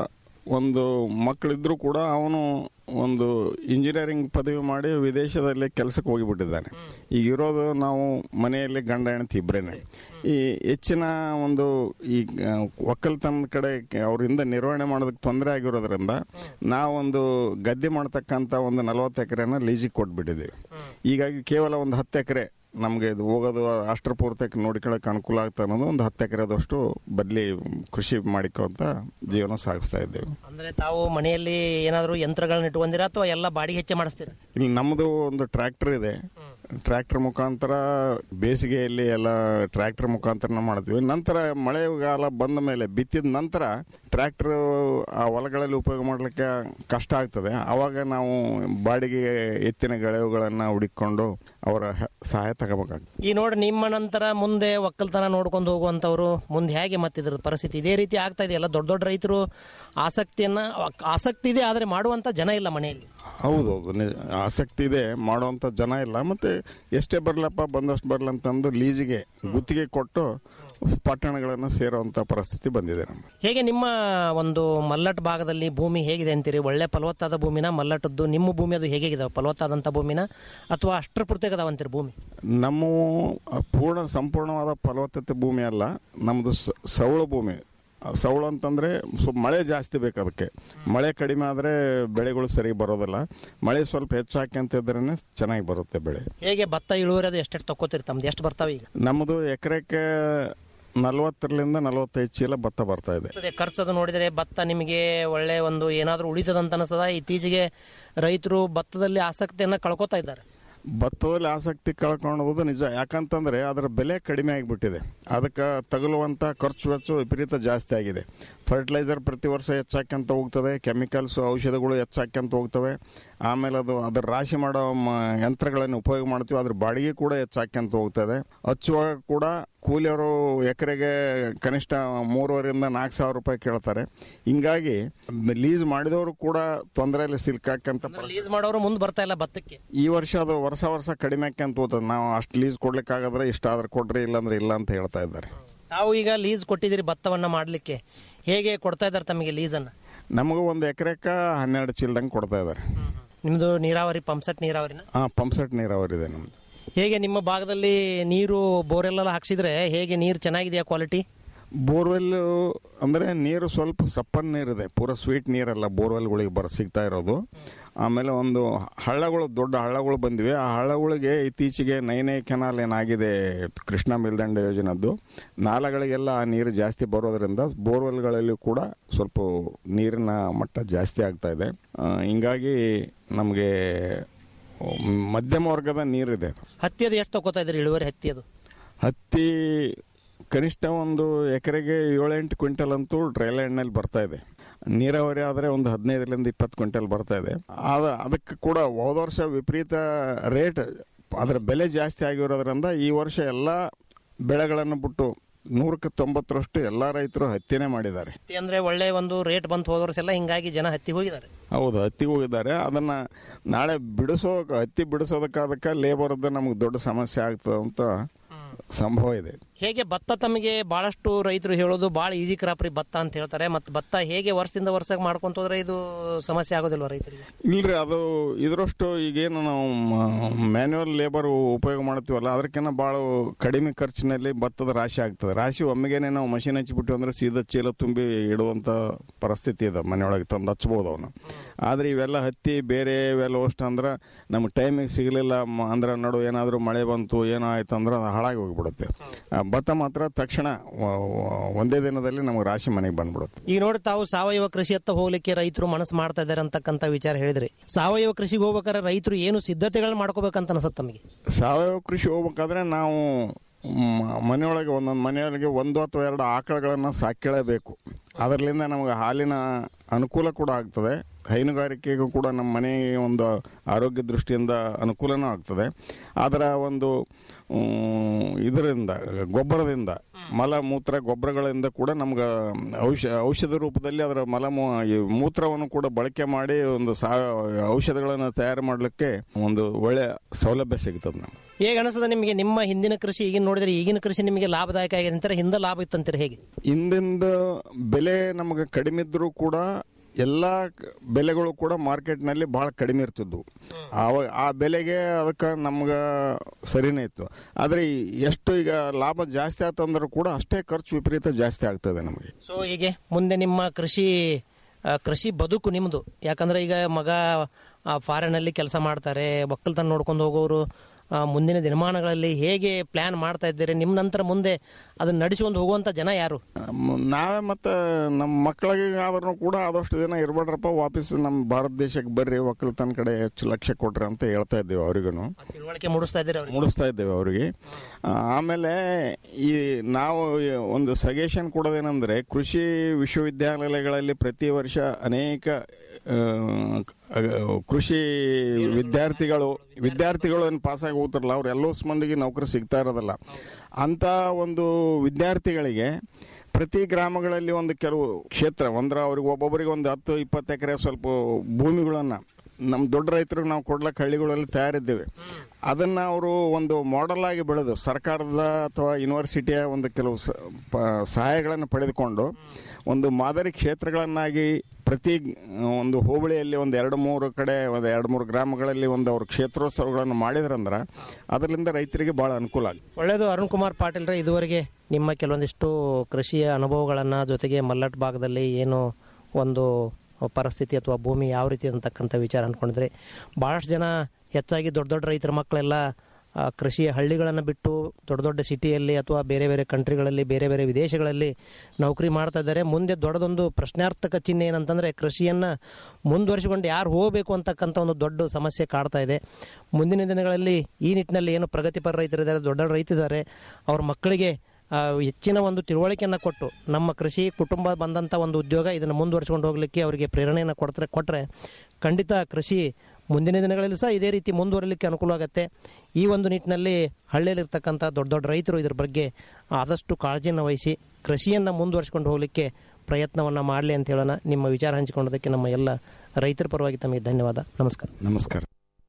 ಒಂದು ಮಕ್ಕಳಿದ್ರು ಕೂಡ ಅವನು ಒಂದು ಇಂಜಿನಿಯರಿಂಗ್ ಪದವಿ ಮಾಡಿ ವಿದೇಶದಲ್ಲಿ ಕೆಲಸಕ್ಕೆ ಹೋಗಿಬಿಟ್ಟಿದ್ದಾನೆ ಈಗ ಇರೋದು ನಾವು ಮನೆಯಲ್ಲಿ ಗಂಡ ಹೆಂಡತಿ ಇಬ್ಬರೇನೆ ಈ ಹೆಚ್ಚಿನ ಒಂದು ಈ ಆ, ಒಕ್ಕಲ್ತನದ ಕಡೆ ಅವರಿಂದ ನಿರ್ವಹಣೆ ಮಾಡೋದಕ್ಕೆ ತೊಂದರೆ ಆಗಿರೋದ್ರಿಂದ ನಾವೊಂದು ಗದ್ದೆ ಮಾಡ್ತಕ್ಕಂಥ ಒಂದು ನಲವತ್ತು ಎಕರೆನ ಲೀಜಿಗೆ ಕೊಟ್ಬಿಟ್ಟಿದ್ದೀವಿ ಹೀಗಾಗಿ ಕೇವಲ ಒಂದು ಹತ್ತು ಎಕರೆ ನಮಗೆ ಇದು ಹೋಗೋದು ಅಷ್ಟರ ಪೂರ್ತಿಯಾಗಿ ನೋಡ್ಕೊಳ್ಳೋಕೆ ಅನುಕೂಲ ಆಗ್ತಾ ಅನ್ನೋದು ಒಂದು ಹತ್ತು ಎಕರೆದಷ್ಟು ಬದಲಿ ಕೃಷಿ ಮಾಡಿಕೊಂತ ಜೀವನ ಸಾಗಿಸ್ತಾ ಇದ್ದೇವೆ ಅಂದ್ರೆ ತಾವು ಮನೆಯಲ್ಲಿ ಏನಾದರೂ ಯಂತ್ರಗಳನ್ನ ಇಟ್ಕೊಂಡಿರಾ ಅಥವಾ ಎಲ್ಲ ಬಾಡಿಗೆ ಹೆಚ್ಚೆ ಮಾಡಿಸ್ತೀರಾ ಇಲ್ಲಿ ನಮ್ಮದು ಒಂದು ಟ್ರ್ಯಾಕ್ಟರ್ ಇದೆ ಟ್ರ್ಯಾಕ್ಟರ್ ಮುಖಾಂತರ ಬೇಸಿಗೆಯಲ್ಲಿ ಎಲ್ಲ ಟ್ರ್ಯಾಕ್ಟರ್ ಮುಖಾಂತರ ಮಾಡ್ತೀವಿ ನಂತರ ಮಳೆಗಾಲ ಬಂದ ಮೇಲೆ ಬಿತ್ತಿದ ನಂತರ ಟ್ರ್ಯಾಕ್ಟರ್ ಆ ಹೊಲಗಳಲ್ಲಿ ಉಪಯೋಗ ಮಾಡಲಿಕ್ಕೆ ಕಷ್ಟ ಆಗ್ತದೆ ಆವಾಗ ನಾವು ಬಾಡಿಗೆ ಎತ್ತಿನ ಗೆಳೆವುಗಳನ್ನು ಹುಡುಕೊಂಡು ಅವರ ಹ- ಸಹಾಯ ತಗೋಬೇಕಾಗ್ತದೆ ಈ ನೋಡಿ ನಿಮ್ಮ ನಂತರ ಮುಂದೆ ಒಕ್ಕಲ್ತನ ನೋಡ್ಕೊಂಡು ಹೋಗುವಂಥವ್ರು ಮುಂದೆ ಹೇಗೆ ಮತ್ತಿದ್ರ ಪರಿಸ್ಥಿತಿ ಇದೇ ರೀತಿ ಆಗ್ತಾ ಇದೆಯಲ್ಲ ದೊಡ್ಡ ದೊಡ್ಡ ರೈತರು ಆಸಕ್ತಿಯನ್ನ ಆಸಕ್ತಿ ಇದೆ ಆದರೆ ಮಾಡುವಂತ ಜನ ಇಲ್ಲ ಮನೆಯಲ್ಲಿ ಹೌದೌದು ನಿ- ಆಸಕ್ತಿ ಇದೆ ಮಾಡುವಂತ ಜನ ಇಲ್ಲ ಮತ್ತೆ ಎಷ್ಟೇ ಬರ್ಲಪ್ಪ ಬಂದಷ್ಟು ಬರ್ಲ ಅಂತಂದು ಲೀಸಿಗೆ ಗುತ್ತಿಗೆ ಕೊಟ್ಟು ಪಟ್ಟಣಗಳನ್ನು ಸೇರುವಂಥ ಪರಿಸ್ಥಿತಿ ಬಂದಿದೆ ನಮ್ಗೆ ಹೇಗೆ ನಿಮ್ಮ ಒಂದು ಮಲ್ಲಟ್ ಭಾಗದಲ್ಲಿ ಭೂಮಿ ಹೇಗಿದೆ ಅಂತೀರಿ ಒಳ್ಳೆ ಫಲವತ್ತಾದ ಭೂಮಿನ ಮಲ್ಲಟದ್ದು ನಿಮ್ಮ ಭೂಮಿ ಅದು ಹೇಗಿದೆ ಫಲವತ್ತಾದಂಥ ಭೂಮಿನ ಅಥವಾ ಅಷ್ಟರ ಪೂರ್ತಿಗೆ ಅದಾವಂತೀರಿ ಭೂಮಿ ನಮ್ಮ ಪೂರ್ಣ ಸಂಪೂರ್ಣವಾದ ಫಲವತ್ತತೆ ಭೂಮಿ ಅಲ್ಲ ನಮ್ಮದು ಸ- ಸೌಳು ಭೂಮಿ ಸೌಳು ಅಂತಂದರೆ ಸ್ವಲ್ಪ ಮಳೆ ಜಾಸ್ತಿ ಬೇಕು ಅದಕ್ಕೆ ಮಳೆ ಕಡಿಮೆ ಆದರೆ ಬೆಳೆಗಳು ಸರಿ ಬರೋದಿಲ್ಲ ಮಳೆ ಸ್ವಲ್ಪ ಹೆಚ್ಚು ಹಾಕ್ಯಂತಿದ್ರೇ ಚೆನ್ನಾಗಿ ಬರುತ್ತೆ ಬೆಳೆ ಹೇಗೆ ಭತ್ತ ಇಳುವರಿ ಅದು ಎಷ್ಟೆಷ್ಟು ತಕ್ಕೋತೀರಿ ತಮ್ದು ಎಷ್ಟು ಬರ್ತಾವೆ ಈಗ ನಮ್ಮದು ಎಕರೆಕ್ಕೆ ನಲವತ್ತರಿಂದ ನಲವತ್ತೈದು ಚೀಲ ಭತ್ತ ಬರ್ತಾ ಇದೆ ಅದೇ ಖರ್ಚು ಅದು ನೋಡಿದರೆ ಭತ್ತ ನಿಮಗೆ ಒಳ್ಳೆ ಒಂದು ಏನಾದರೂ ಉಳಿತದಂತ ಅನಿಸ್ತದ ಇತ್ತೀಚೆಗೆ ರೈತರು ಭತ್ತದಲ್ಲಿ ಆಸಕ್ತಿಯನ್ನು ಕಳ್ಕೊತಾ ಇದ್ದಾರೆ ಭತ್ತದಲ್ಲಿ ಆಸಕ್ತಿ ಕಳ್ಕೊಳ್ಳೋದು ನಿಜ ಯಾಕಂತಂದ್ರೆ ಅದರ ಬೆಲೆ ಕಡಿಮೆ ಆಗಿಬಿಟ್ಟಿದೆ ಅದಕ್ಕೆ ತಗುಲುವಂಥ ಖರ್ಚು ವೆಚ್ಚ ವಿಪರೀತ ಜಾಸ್ತಿ ಆಗಿದೆ ಫರ್ಟಿಲೈಸರ್ ಪ್ರತಿ ವರ್ಷ ಹೆಚ್ಚಾಕ್ಯಂತ ಹೋಗ್ತದೆ ಕೆಮಿಕಲ್ಸ್ ಔಷಧಗಳು ಹೆಚ್ಚಾಕ್ಯಂತ ಹೋಗ್ತವೆ ಆಮೇಲೆ ಅದು ಅದರ ರಾಶಿ ಮಾಡೋ ಮ- ಯಂತ್ರಗಳನ್ನು ಉಪಯೋಗ ಮಾಡ್ತೀವಿ ಅದ್ರ ಬಾಡಿಗೆ ಕೂಡ ಹೆಚ್ಚಾಕ್ಯಂತ ಹೋಗ್ತದೆ ಹಚ್ಚುವಾಗ ಕೂಡ ಕೂಲಿಯವರು ಎಕರೆಗೆ ಕನಿಷ್ಠ ಮೂರುವರೆಯಿಂದ ನಾಲ್ಕು ಸಾವಿರ ರೂಪಾಯಿ ಕೇಳ್ತಾರೆ ಹಿಂಗಾಗಿ ಲೀಸ್ ಮಾಡಿದವರು ಕೂಡ ತೊಂದರೆಯಲ್ಲಿ ಸಿಲ್ಕಾಕಂತ ಲೀಸ್ ಮಾಡೋರು ಮುಂದೆ ಬರ್ತಾ ಇಲ್ಲ ಭತ್ತಕ್ಕೆ ಈ ವರ್ಷ ಅದು ವರ್ಷ ವರ್ಷ ಕಡಿಮೆ ಆಕ್ಯಂತ ಹೋಗ್ತದೆ ನಾವು ಅಷ್ಟು ಲೀಸ್ ಕೊಡ್ಲಿಕ್ಕಾಗದ್ರೆ ಇಷ್ಟ ಆದ್ರೆ ಕೊಡ್ರಿ ಇಲ್ಲಾಂದ್ರೆ ಇಲ್ಲ ಅಂತ ಹೇಳ್ತಾ ಇದ್ದಾರೆ ತಾವು ಈಗ ಲೀಸ್ ಕೊಟ್ಟಿದ್ದೀರಿ ಭತ್ತವನ್ನು ಮಾಡಲಿಕ್ಕೆ ಹೇಗೆ ಕೊಡ್ತಾ ಇದ್ದಾರೆ ತಮಗೆ ಲೀಸನ್ನು ನಮಗೂ ಒಂದು ಎಕರೆಕ ಹನ್ನೆರಡು ಚೀಲದಂಗೆ ಕೊಡ್ತಾ ಇದ್ದಾರೆ ನಿಮ್ಮದು ನೀರಾವರಿ ಪಂಪ್ಸೆಟ್ ನೀರಾವರಿನ ಹಾಂ ಪಂಪ್ಸೆಟ್ ನೀರಾವರಿ ಇದೆ ನಮ್ದು ಹೇಗೆ ನಿಮ್ಮ ಭಾಗದಲ್ಲಿ ನೀರು ಬೋರೆಲ್ಲ ಹಾಕ್ಸಿದ್ರೆ ಹೇಗೆ ನೀರು ಚೆನ್ನಾಗಿದೆಯಾ ಕ್ವಾಲಿಟಿ ಬೋರ್ವೆಲ್ ಅಂದರೆ ನೀರು ಸ್ವಲ್ಪ ಸಪ್ಪನ್ ನೀರಿದೆ ಪೂರ ಸ್ವೀಟ್ ನೀರಲ್ಲ ಬೋರ್ವೆಲ್ಗಳಿಗೆ ಬರ ಸಿಗ್ತಾ ಇರೋದು ಆಮೇಲೆ ಒಂದು ಹಳ್ಳಗಳು ದೊಡ್ಡ ಹಳ್ಳಗಳು ಬಂದಿವೆ ಆ ಹಳ್ಳಗಳಿಗೆ ಇತ್ತೀಚೆಗೆ ನೈನೈ ಕೆನಾಲ್ ಏನಾಗಿದೆ ಕೃಷ್ಣ ಮೇಲ್ದಂಡ ಯೋಜನದ್ದು ನಾಲಗಳಿಗೆಲ್ಲ ಆ ನೀರು ಜಾಸ್ತಿ ಬರೋದ್ರಿಂದ ಬೋರ್ವೆಲ್ಗಳಲ್ಲಿ ಕೂಡ ಸ್ವಲ್ಪ ನೀರಿನ ಮಟ್ಟ ಜಾಸ್ತಿ ಆಗ್ತಾ ಇದೆ ಆ, ಹಿಂಗಾಗಿ ನಮಗೆ ಮಧ್ಯಮ ವರ್ಗದ ನೀರಿದೆ ಹತ್ತಿ ಅದು ಎಷ್ಟು ತಗೋತಾ ಇದ್ರಿ ಇಳುವರಿ ಹತ್ತಿ ಅದು ಹತ್ತಿ ಕನಿಷ್ಠ ಒಂದು ಎಕರೆಗೆ ಏಳೆಂಟು ಕ್ವಿಂಟಲ್ ಅಂತೂ ಡ್ರೈಲ್ಯಾಂಡ್ನಲ್ಲಿ ಬರ್ತಾ ಇದೆ ನೀರಾವರಿ ಆದರೆ ಒಂದು ಹದಿನೈದರಿಂದ ಇಪ್ಪತ್ತು ಕ್ವಿಂಟಲ್ ಬರ್ತಾ ಇದೆ ಆದ ಅದಕ್ಕೆ ಕೂಡ ಹೋದ ವರ್ಷ ವಿಪರೀತ ರೇಟ್ ಅದರ ಬೆಲೆ ಜಾಸ್ತಿ ಆಗಿರೋದ್ರಿಂದ ಈ ವರ್ಷ ಎಲ್ಲ ಬೆಳೆಗಳನ್ನು ಬಿಟ್ಟು ನೂರಕ್ಕೆ ತೊಂಬತ್ತರಷ್ಟು ಎಲ್ಲ ರೈತರು ಹತ್ತಿನೇ ಮಾಡಿದ್ದಾರೆ ಹತ್ತಿ ಅಂದ್ರೆ ಒಳ್ಳೆ ಒಂದು ರೇಟ್ ಬಂತು ಹೋದ ವರ್ಷ ಎಲ್ಲ ಹಿಂಗಾಗಿ ಜನ ಹತ್ತಿ ಹೋಗಿದ್ದಾರೆ ಹೌದು ಹತ್ತಿಗೆ ಹೋಗಿದ್ದಾರೆ ಅದನ್ನು ನಾಳೆ ಬಿಡಿಸೋ ಹತ್ತಿ ಬಿಡಿಸೋದಕ್ಕೆ ಅದಕ್ಕೆ ಲೇಬರ್ದು ನಮಗೆ ದೊಡ್ಡ ಸಮಸ್ಯೆ ಆಗ್ತದೆ ಅಂತ ಸಂಭವ ಇದೆ ಹೇಗೆ ಭತ್ತ ತಮಗೆ ಬಹಳಷ್ಟು ರೈತರು ಹೇಳೋದು ಭಾಳ ಈಸಿ ಕ್ರಾಪ್ ರೀ ಭತ್ತ ಅಂತ ಹೇಳ್ತಾರೆ ಮತ್ತು ಭತ್ತ ಹೇಗೆ ವರ್ಷದಿಂದ ವರ್ಷಕ್ಕೆ ಮಾಡ್ಕೊಂತ ಹೋದ್ರೆ ಇದು ಸಮಸ್ಯೆ ಆಗೋದಿಲ್ವ ರೈತರಿಗೆ ಇಲ್ರಿ ಅದು ಇದರಷ್ಟು ಈಗೇನು ನಾವು ಮ್ಯಾನ್ಯುವಲ್ ಲೇಬರ್ ಉಪಯೋಗ ಮಾಡ್ತೀವಲ್ಲ ಅದಕ್ಕಿಂತ ಭಾಳ ಕಡಿಮೆ ಖರ್ಚಿನಲ್ಲಿ ಭತ್ತದ ರಾಶಿ ಆಗ್ತದೆ ರಾಶಿ ಒಮ್ಮೆಗೇನೆ ನಾವು ಮಷಿನ್ ಹಚ್ಚಿಬಿಟ್ಟು ಅಂದ್ರೆ ಸೀದಾ ಚೀಲ ತುಂಬಿ ಇಡುವಂಥ ಪರಿಸ್ಥಿತಿ ಇದೆ ಮನೆಯೊಳಗೆ ತಂದು ಹಚ್ಬೋದು ಅವನು ಆದರೆ ಇವೆಲ್ಲ ಹತ್ತಿ ಬೇರೆ ಇವೆಲ್ಲ ಅಷ್ಟು ಅಂದ್ರೆ ನಮ್ಗೆ ಟೈಮಿಗೆ ಸಿಗಲಿಲ್ಲ ಅಂದ್ರೆ ನಡು ಏನಾದರೂ ಮಳೆ ಬಂತು ಏನೋ ಆಯ್ತು ಅಂದ್ರೆ ಅದು ಹಾಳಾಗಿ ಹೋಗಿಬಿಡುತ್ತೆ ಆ ಭತ್ತ ಮಾತ್ರ ತಕ್ಷಣ ವ- ವ- ಒಂದೇ ದಿನದಲ್ಲಿ ನಮಗೆ ರಾಶಿ ಮನೆಗೆ ಬಂದ್ಬಿಡುತ್ತೆ ಈಗ ನೋಡಿ ತಾವು ಸಾವಯವ ಕೃಷಿ ಹತ್ತ ಹೋಗ್ಲಿಕ್ಕೆ ರೈತರು ಮನಸ್ಸು ಮಾಡ್ತಾ ಇದ್ದಾರೆ ಅಂತಕ್ಕಂಥ ವಿಚಾರ ಹೇಳಿದ್ರಿ ಸಾವಯವ ಕೃಷಿಗೆ ಹೋಗ್ಬೇಕಾದ್ರೆ ರೈತರು ಏನು ಸಿದ್ಧತೆಗಳನ್ನ ಮಾಡ್ಕೋಬೇಕಂತ ಅನ್ಸುತ್ತೆ ತಮಗೆ ಸಾವಯವ ಕೃಷಿ ಹೋಗ್ಬೇಕಾದ್ರೆ ನಾವು ಮ- ಮನೆಯೊಳಗೆ ಒಂದೊಂದು ಮನೆಯೊಳಗೆ ಒಂದು ಅಥವಾ ಎರಡು ಆಕಳುಗಳನ್ನು ಸಾಕ್ಯಲೇಬೇಕು ಅದರಿಂದ ನಮಗೆ ಹಾಲಿನ ಅನುಕೂಲ ಕೂಡ ಆಗ್ತದೆ ಹೈನುಗಾರಿಕೆಗೂ ಕೂಡ ನಮ್ಮ ಮನೆಗೆ ಒಂದು ಆರೋಗ್ಯ ದೃಷ್ಟಿಯಿಂದ ಅನುಕೂಲನೂ ಆಗ್ತದೆ ಅದರ ಒಂದು ಮ್, ಇದರಿಂದ ಗೊಬ್ಬರದಿಂದ ಮಲ ಮೂತ್ರ ಗೊಬ್ಬರಗಳಿಂದ ಕೂಡ ನಮ್ಗೆ ಔಷ ಔಷಧ ರೂಪದಲ್ಲಿ ಅದರ ಮಲ ಮೂ- ಈ ಮೂತ್ರವನ್ನು ಕೂಡ ಬಳಕೆ ಮಾಡಿ ಒಂದು ಸಾ ಔಷಧಗಳನ್ನು ತಯಾರು ಮಾಡಲಿಕ್ಕೆ ಒಂದು ಒಳ್ಳೆಯ ಸೌಲಭ್ಯ ಸಿಗ್ತದೆ ನಮ್ಗೆ ಹೇಗೆ ಅನಿಸ್ತದೆ ನಿಮಗೆ ನಿಮ್ಮ ಹಿಂದಿನ ಕೃಷಿ ಈಗಿನ ನೋಡಿದ್ರೆ ಈಗಿನ ಕೃಷಿ ನಿಮಗೆ ಲಾಭದಾಯಕ ಆಗಿದೆ ಅಂತಾರೆ ಹಿಂದೆ ಲಾಭ ಇತ್ತಂತೀರ ಹೇಗೆ ಇಂದಿಂದ ಬೆಲೆ ನಮಗೆ ಕಡಿಮೆ ಇದ್ರೂ ಕೂಡ ಎಲ್ಲ ಕ- ಬೆಲೆಗಳು ಕೂಡ ಮಾರ್ಕೆಟ್ನಲ್ಲಿ ಭಾಳ ಕಡಿಮೆ ಇರ್ತಿದ್ವು ಆವಾಗ ಆ ಬೆಲೆಗೆ ಅದಕ್ಕೆ ನಮ್ಗೆ ಸರಿನೇ ಇತ್ತು ಆದರೆ ಎಷ್ಟು ಈಗ ಲಾಭ ಜಾಸ್ತಿ ಆತಂದ್ರೂ ಕೂಡ ಅಷ್ಟೇ ಖರ್ಚು ವಿಪರೀತ ಜಾಸ್ತಿ ಆಗ್ತದೆ ನಮಗೆ ಸೊ ಹೀಗೆ ಮುಂದೆ ನಿಮ್ಮ ಕೃಷಿ ಆ, ಕೃಷಿ ಬದುಕು ನಿಮ್ಮದು ಯಾಕಂದ್ರೆ ಈಗ ಮಗ ಫಾರಿನಲ್ಲಿ ಕೆಲಸ ಮಾಡ್ತಾರೆ ಒಕ್ಕಲ್ತನ ನೋಡ್ಕೊಂಡು ಹೋಗೋರು ಆ, ಮುಂದಿನ ದಿನಮಾನಗಳಲ್ಲಿ ಹೇಗೆ ಪ್ಲಾನ್ ಮಾಡ್ತಾ ಇದ್ದೀರಿ ನಿಮ್ಮ ನಂತರ ಮುಂದೆ ಅದನ್ನ ನಡೆಸಿಕೊಂಡು ಹೋಗುವಂತ ಜನ ಯಾರು ಮ್- ನಾವೇ ಮತ್ತು ನಮ್ಮ ಮಕ್ಕಳಿಗೆ ಆದ್ರೂ ಕೂಡ ಆದಷ್ಟು ದಿನ ಇರ್ಬೇಡ್ರಪ್ಪ ವಾಪಸ್ ನಮ್ಮ ಭಾರತ ದೇಶಕ್ಕೆ ಬರ್ರಿ ಒಕ್ಕಲ್ತನ ಕಡೆ ಹೆಚ್ಚು ಲಕ್ಷ್ಯ ಕೊಡ್ರಿ ಅಂತ ಹೇಳ್ತಾ ಇದ್ದೀವಿ ಅವ್ರಿಗೂ ತಿಳುವಳಿಕೆ ಮೂಡಿಸ್ತಾ ಇದ್ದೀರಿ ಅವ್ರಿಗೆ ಮೂಡಿಸ್ತಾ ಇದ್ದೇವೆ ಅವರಿಗೆ ಆಮೇಲೆ ಈ ನಾವು ಈ ಒಂದು ಸಜೆಷನ್ ಕೊಡೋದೇನೆಂದರೆ ಕೃಷಿ ವಿಶ್ವವಿದ್ಯಾನಿಲಯಗಳಲ್ಲಿ ಪ್ರತಿ ವರ್ಷ ಅನೇಕ ಆ, ಆ, ಕೃಷಿ ವಿದ್ಯಾರ್ಥಿಗಳು ವಿದ್ಯಾರ್ಥಿಗಳು ಏನು ಪಾಸಾಗಿ ಹೋಗ್ತಾರಲ್ಲ ಅವ್ರು ಎಲ್ಲೋ ಮಂದಿಗೆ ನೌಕರಿ ಸಿಗ್ತಾ ಇರೋದಲ್ಲ ಅಂಥ ಒಂದು ವಿದ್ಯಾರ್ಥಿಗಳಿಗೆ ಪ್ರತಿ ಗ್ರಾಮಗಳಲ್ಲಿ ಒಂದು ಕೆಲವು ಕ್ಷೇತ್ರ ಅಂದ್ರೆ ಅವ್ರಿಗೆ ಒಬ್ಬೊಬ್ಬರಿಗೆ ಒಂದು ಹತ್ತು ಇಪ್ಪತ್ತು ಎಕರೆ ಸ್ವಲ್ಪ ಭೂಮಿಗಳನ್ನು ನಮ್ಮ ದೊಡ್ಡ ರೈತರಿಗೆ ನಾವು ಕೊಡ್ಲಕ್ಕೆ ಹಳ್ಳಿಗಳಲ್ಲಿ ತಯಾರಿದ್ದೇವೆ ಅದನ್ನ ಅವರು ಒಂದು ಮಾಡೆಲ್ ಆಗಿ ಬೆಳೆದು ಸರ್ಕಾರದ ಅಥವಾ ಯೂನಿವರ್ಸಿಟಿಯ ಒಂದು ಕೆಲವು ಸ- ಪ- ಸಹಾಯಗಳನ್ನು ಪಡೆದುಕೊಂಡು ಒಂದು ಮಾದರಿ ಕ್ಷೇತ್ರಗಳನ್ನಾಗಿ ಪ್ರತಿ ಒಂದು ಹೋಬಳಿಯಲ್ಲಿ ಒಂದು ಎರಡು ಮೂರು ಕಡೆ ಒಂದು ಎರಡು ಮೂರು ಗ್ರಾಮಗಳಲ್ಲಿ ಒಂದು ಅವರು ಕ್ಷೇತ್ರೋತ್ಸವಗಳನ್ನು ಮಾಡಿದ್ರಂದ್ರೆ ಅದರಿಂದ ರೈತರಿಗೆ ಭಾಳ ಅನುಕೂಲ ಆಗುತ್ತೆ ಒಳ್ಳೆಯದು ಅರುಣ್ ಕುಮಾರ್ ಪಾಟೀಲ್ರೆ ಇದುವರೆಗೆ ನಿಮ್ಮ ಕೆಲವೊಂದಿಷ್ಟು ಕೃಷಿಯ ಅನುಭವಗಳನ್ನು ಜೊತೆಗೆ ಮಲ್ಲಟ್ ಭಾಗದಲ್ಲಿ ಏನು ಒಂದು ಪರಿಸ್ಥಿತಿ ಅಥವಾ ಭೂಮಿ ಯಾವ ರೀತಿ ಅಂತಕ್ಕಂಥ ವಿಚಾರ ಅಂದ್ಕೊಂಡಿದ್ರೆ ಭಾಳಷ್ಟು ಜನ ಹೆಚ್ಚಾಗಿ ದೊಡ್ಡ ದೊಡ್ಡ ರೈತರ ಮಕ್ಕಳೆಲ್ಲ ಆ, ಕೃಷಿಯ ಹಳ್ಳಿಗಳನ್ನು ಬಿಟ್ಟು ದೊಡ್ಡ ದೊಡ್ಡ ಸಿಟಿಯಲ್ಲಿ ಅಥವಾ ಬೇರೆ ಬೇರೆ ಕಂಟ್ರಿಗಳಲ್ಲಿ ಬೇರೆ ಬೇರೆ ವಿದೇಶಗಳಲ್ಲಿ ನೌಕರಿ ಮಾಡ್ತಾ ಇದ್ದಾರೆ ಮುಂದೆ ದೊಡ್ಡದೊಂದು ಪ್ರಶ್ನಾರ್ಥಕ ಚಿಹ್ನೆ ಏನಂತಂದರೆ ಕೃಷಿಯನ್ನು ಮುಂದುವರಿಸಿಕೊಂಡು ಯಾರು ಹೋಗಬೇಕು ಅಂತಕ್ಕಂಥ ಒಂದು ದೊಡ್ಡ ಸಮಸ್ಯೆ ಕಾಡ್ತಾ ಇದೆ ಮುಂದಿನ ದಿನಗಳಲ್ಲಿ ಈ ನಿಟ್ಟಿನಲ್ಲಿ ಏನು ಪ್ರಗತಿಪರ ರೈತರಿದ್ದಾರೆ ದೊಡ್ಡ ದೊಡ್ಡ ರೈತರಿದ್ದಾರೆ ಅವ್ರ ಮಕ್ಕಳಿಗೆ ಆ, ಹೆಚ್ಚಿನ ಒಂದು ತಿಳುವಳಿಕೆಯನ್ನು ಕೊಟ್ಟು ನಮ್ಮ ಕೃಷಿ ಕುಟುಂಬ ಬಂದಂಥ ಒಂದು ಉದ್ಯೋಗ ಇದನ್ನು ಮುಂದುವರಿಸಿಕೊಂಡು ಹೋಗಲಿಕ್ಕೆ ಅವರಿಗೆ ಪ್ರೇರಣೆಯನ್ನು ಕೊಡ್ತಾರೆ ಕೊಟ್ಟರೆ ಖಂಡಿತ ಕೃಷಿ ಮುಂದಿನ ದಿನಗಳಲ್ಲಿ ಸಹ ಇದೇ ರೀತಿ ಮುಂದುವರಲಿಕ್ಕೆ ಅನುಕೂಲ ಆಗುತ್ತೆ ಈ ಒಂದು ನಿಟ್ಟಿನಲ್ಲಿ ಹಳ್ಳಿಯಲ್ಲಿರ್ತಕ್ಕಂಥ ದೊಡ್ಡ ದೊಡ್ಡ ರೈತರು ಇದ್ರ ಬಗ್ಗೆ ಆದಷ್ಟು ಕಾಳಜಿಯನ್ನು ವಹಿಸಿ ಕೃಷಿಯನ್ನು ಮುಂದುವರಿಸಿಕೊಂಡು ಹೋಗಲಿಕ್ಕೆ ಪ್ರಯತ್ನವನ್ನು ಮಾಡಲಿ ಅಂತ ಹೇಳೋಣ ನಿಮ್ಮ ವಿಚಾರ ಹಂಚಿಕೊಂಡದಕ್ಕೆ ನಮ್ಮ ಎಲ್ಲ ರೈತರ ಪರವಾಗಿ ತಮಗೆ ಧನ್ಯವಾದ ನಮಸ್ಕಾರ ನಮಸ್ಕಾರ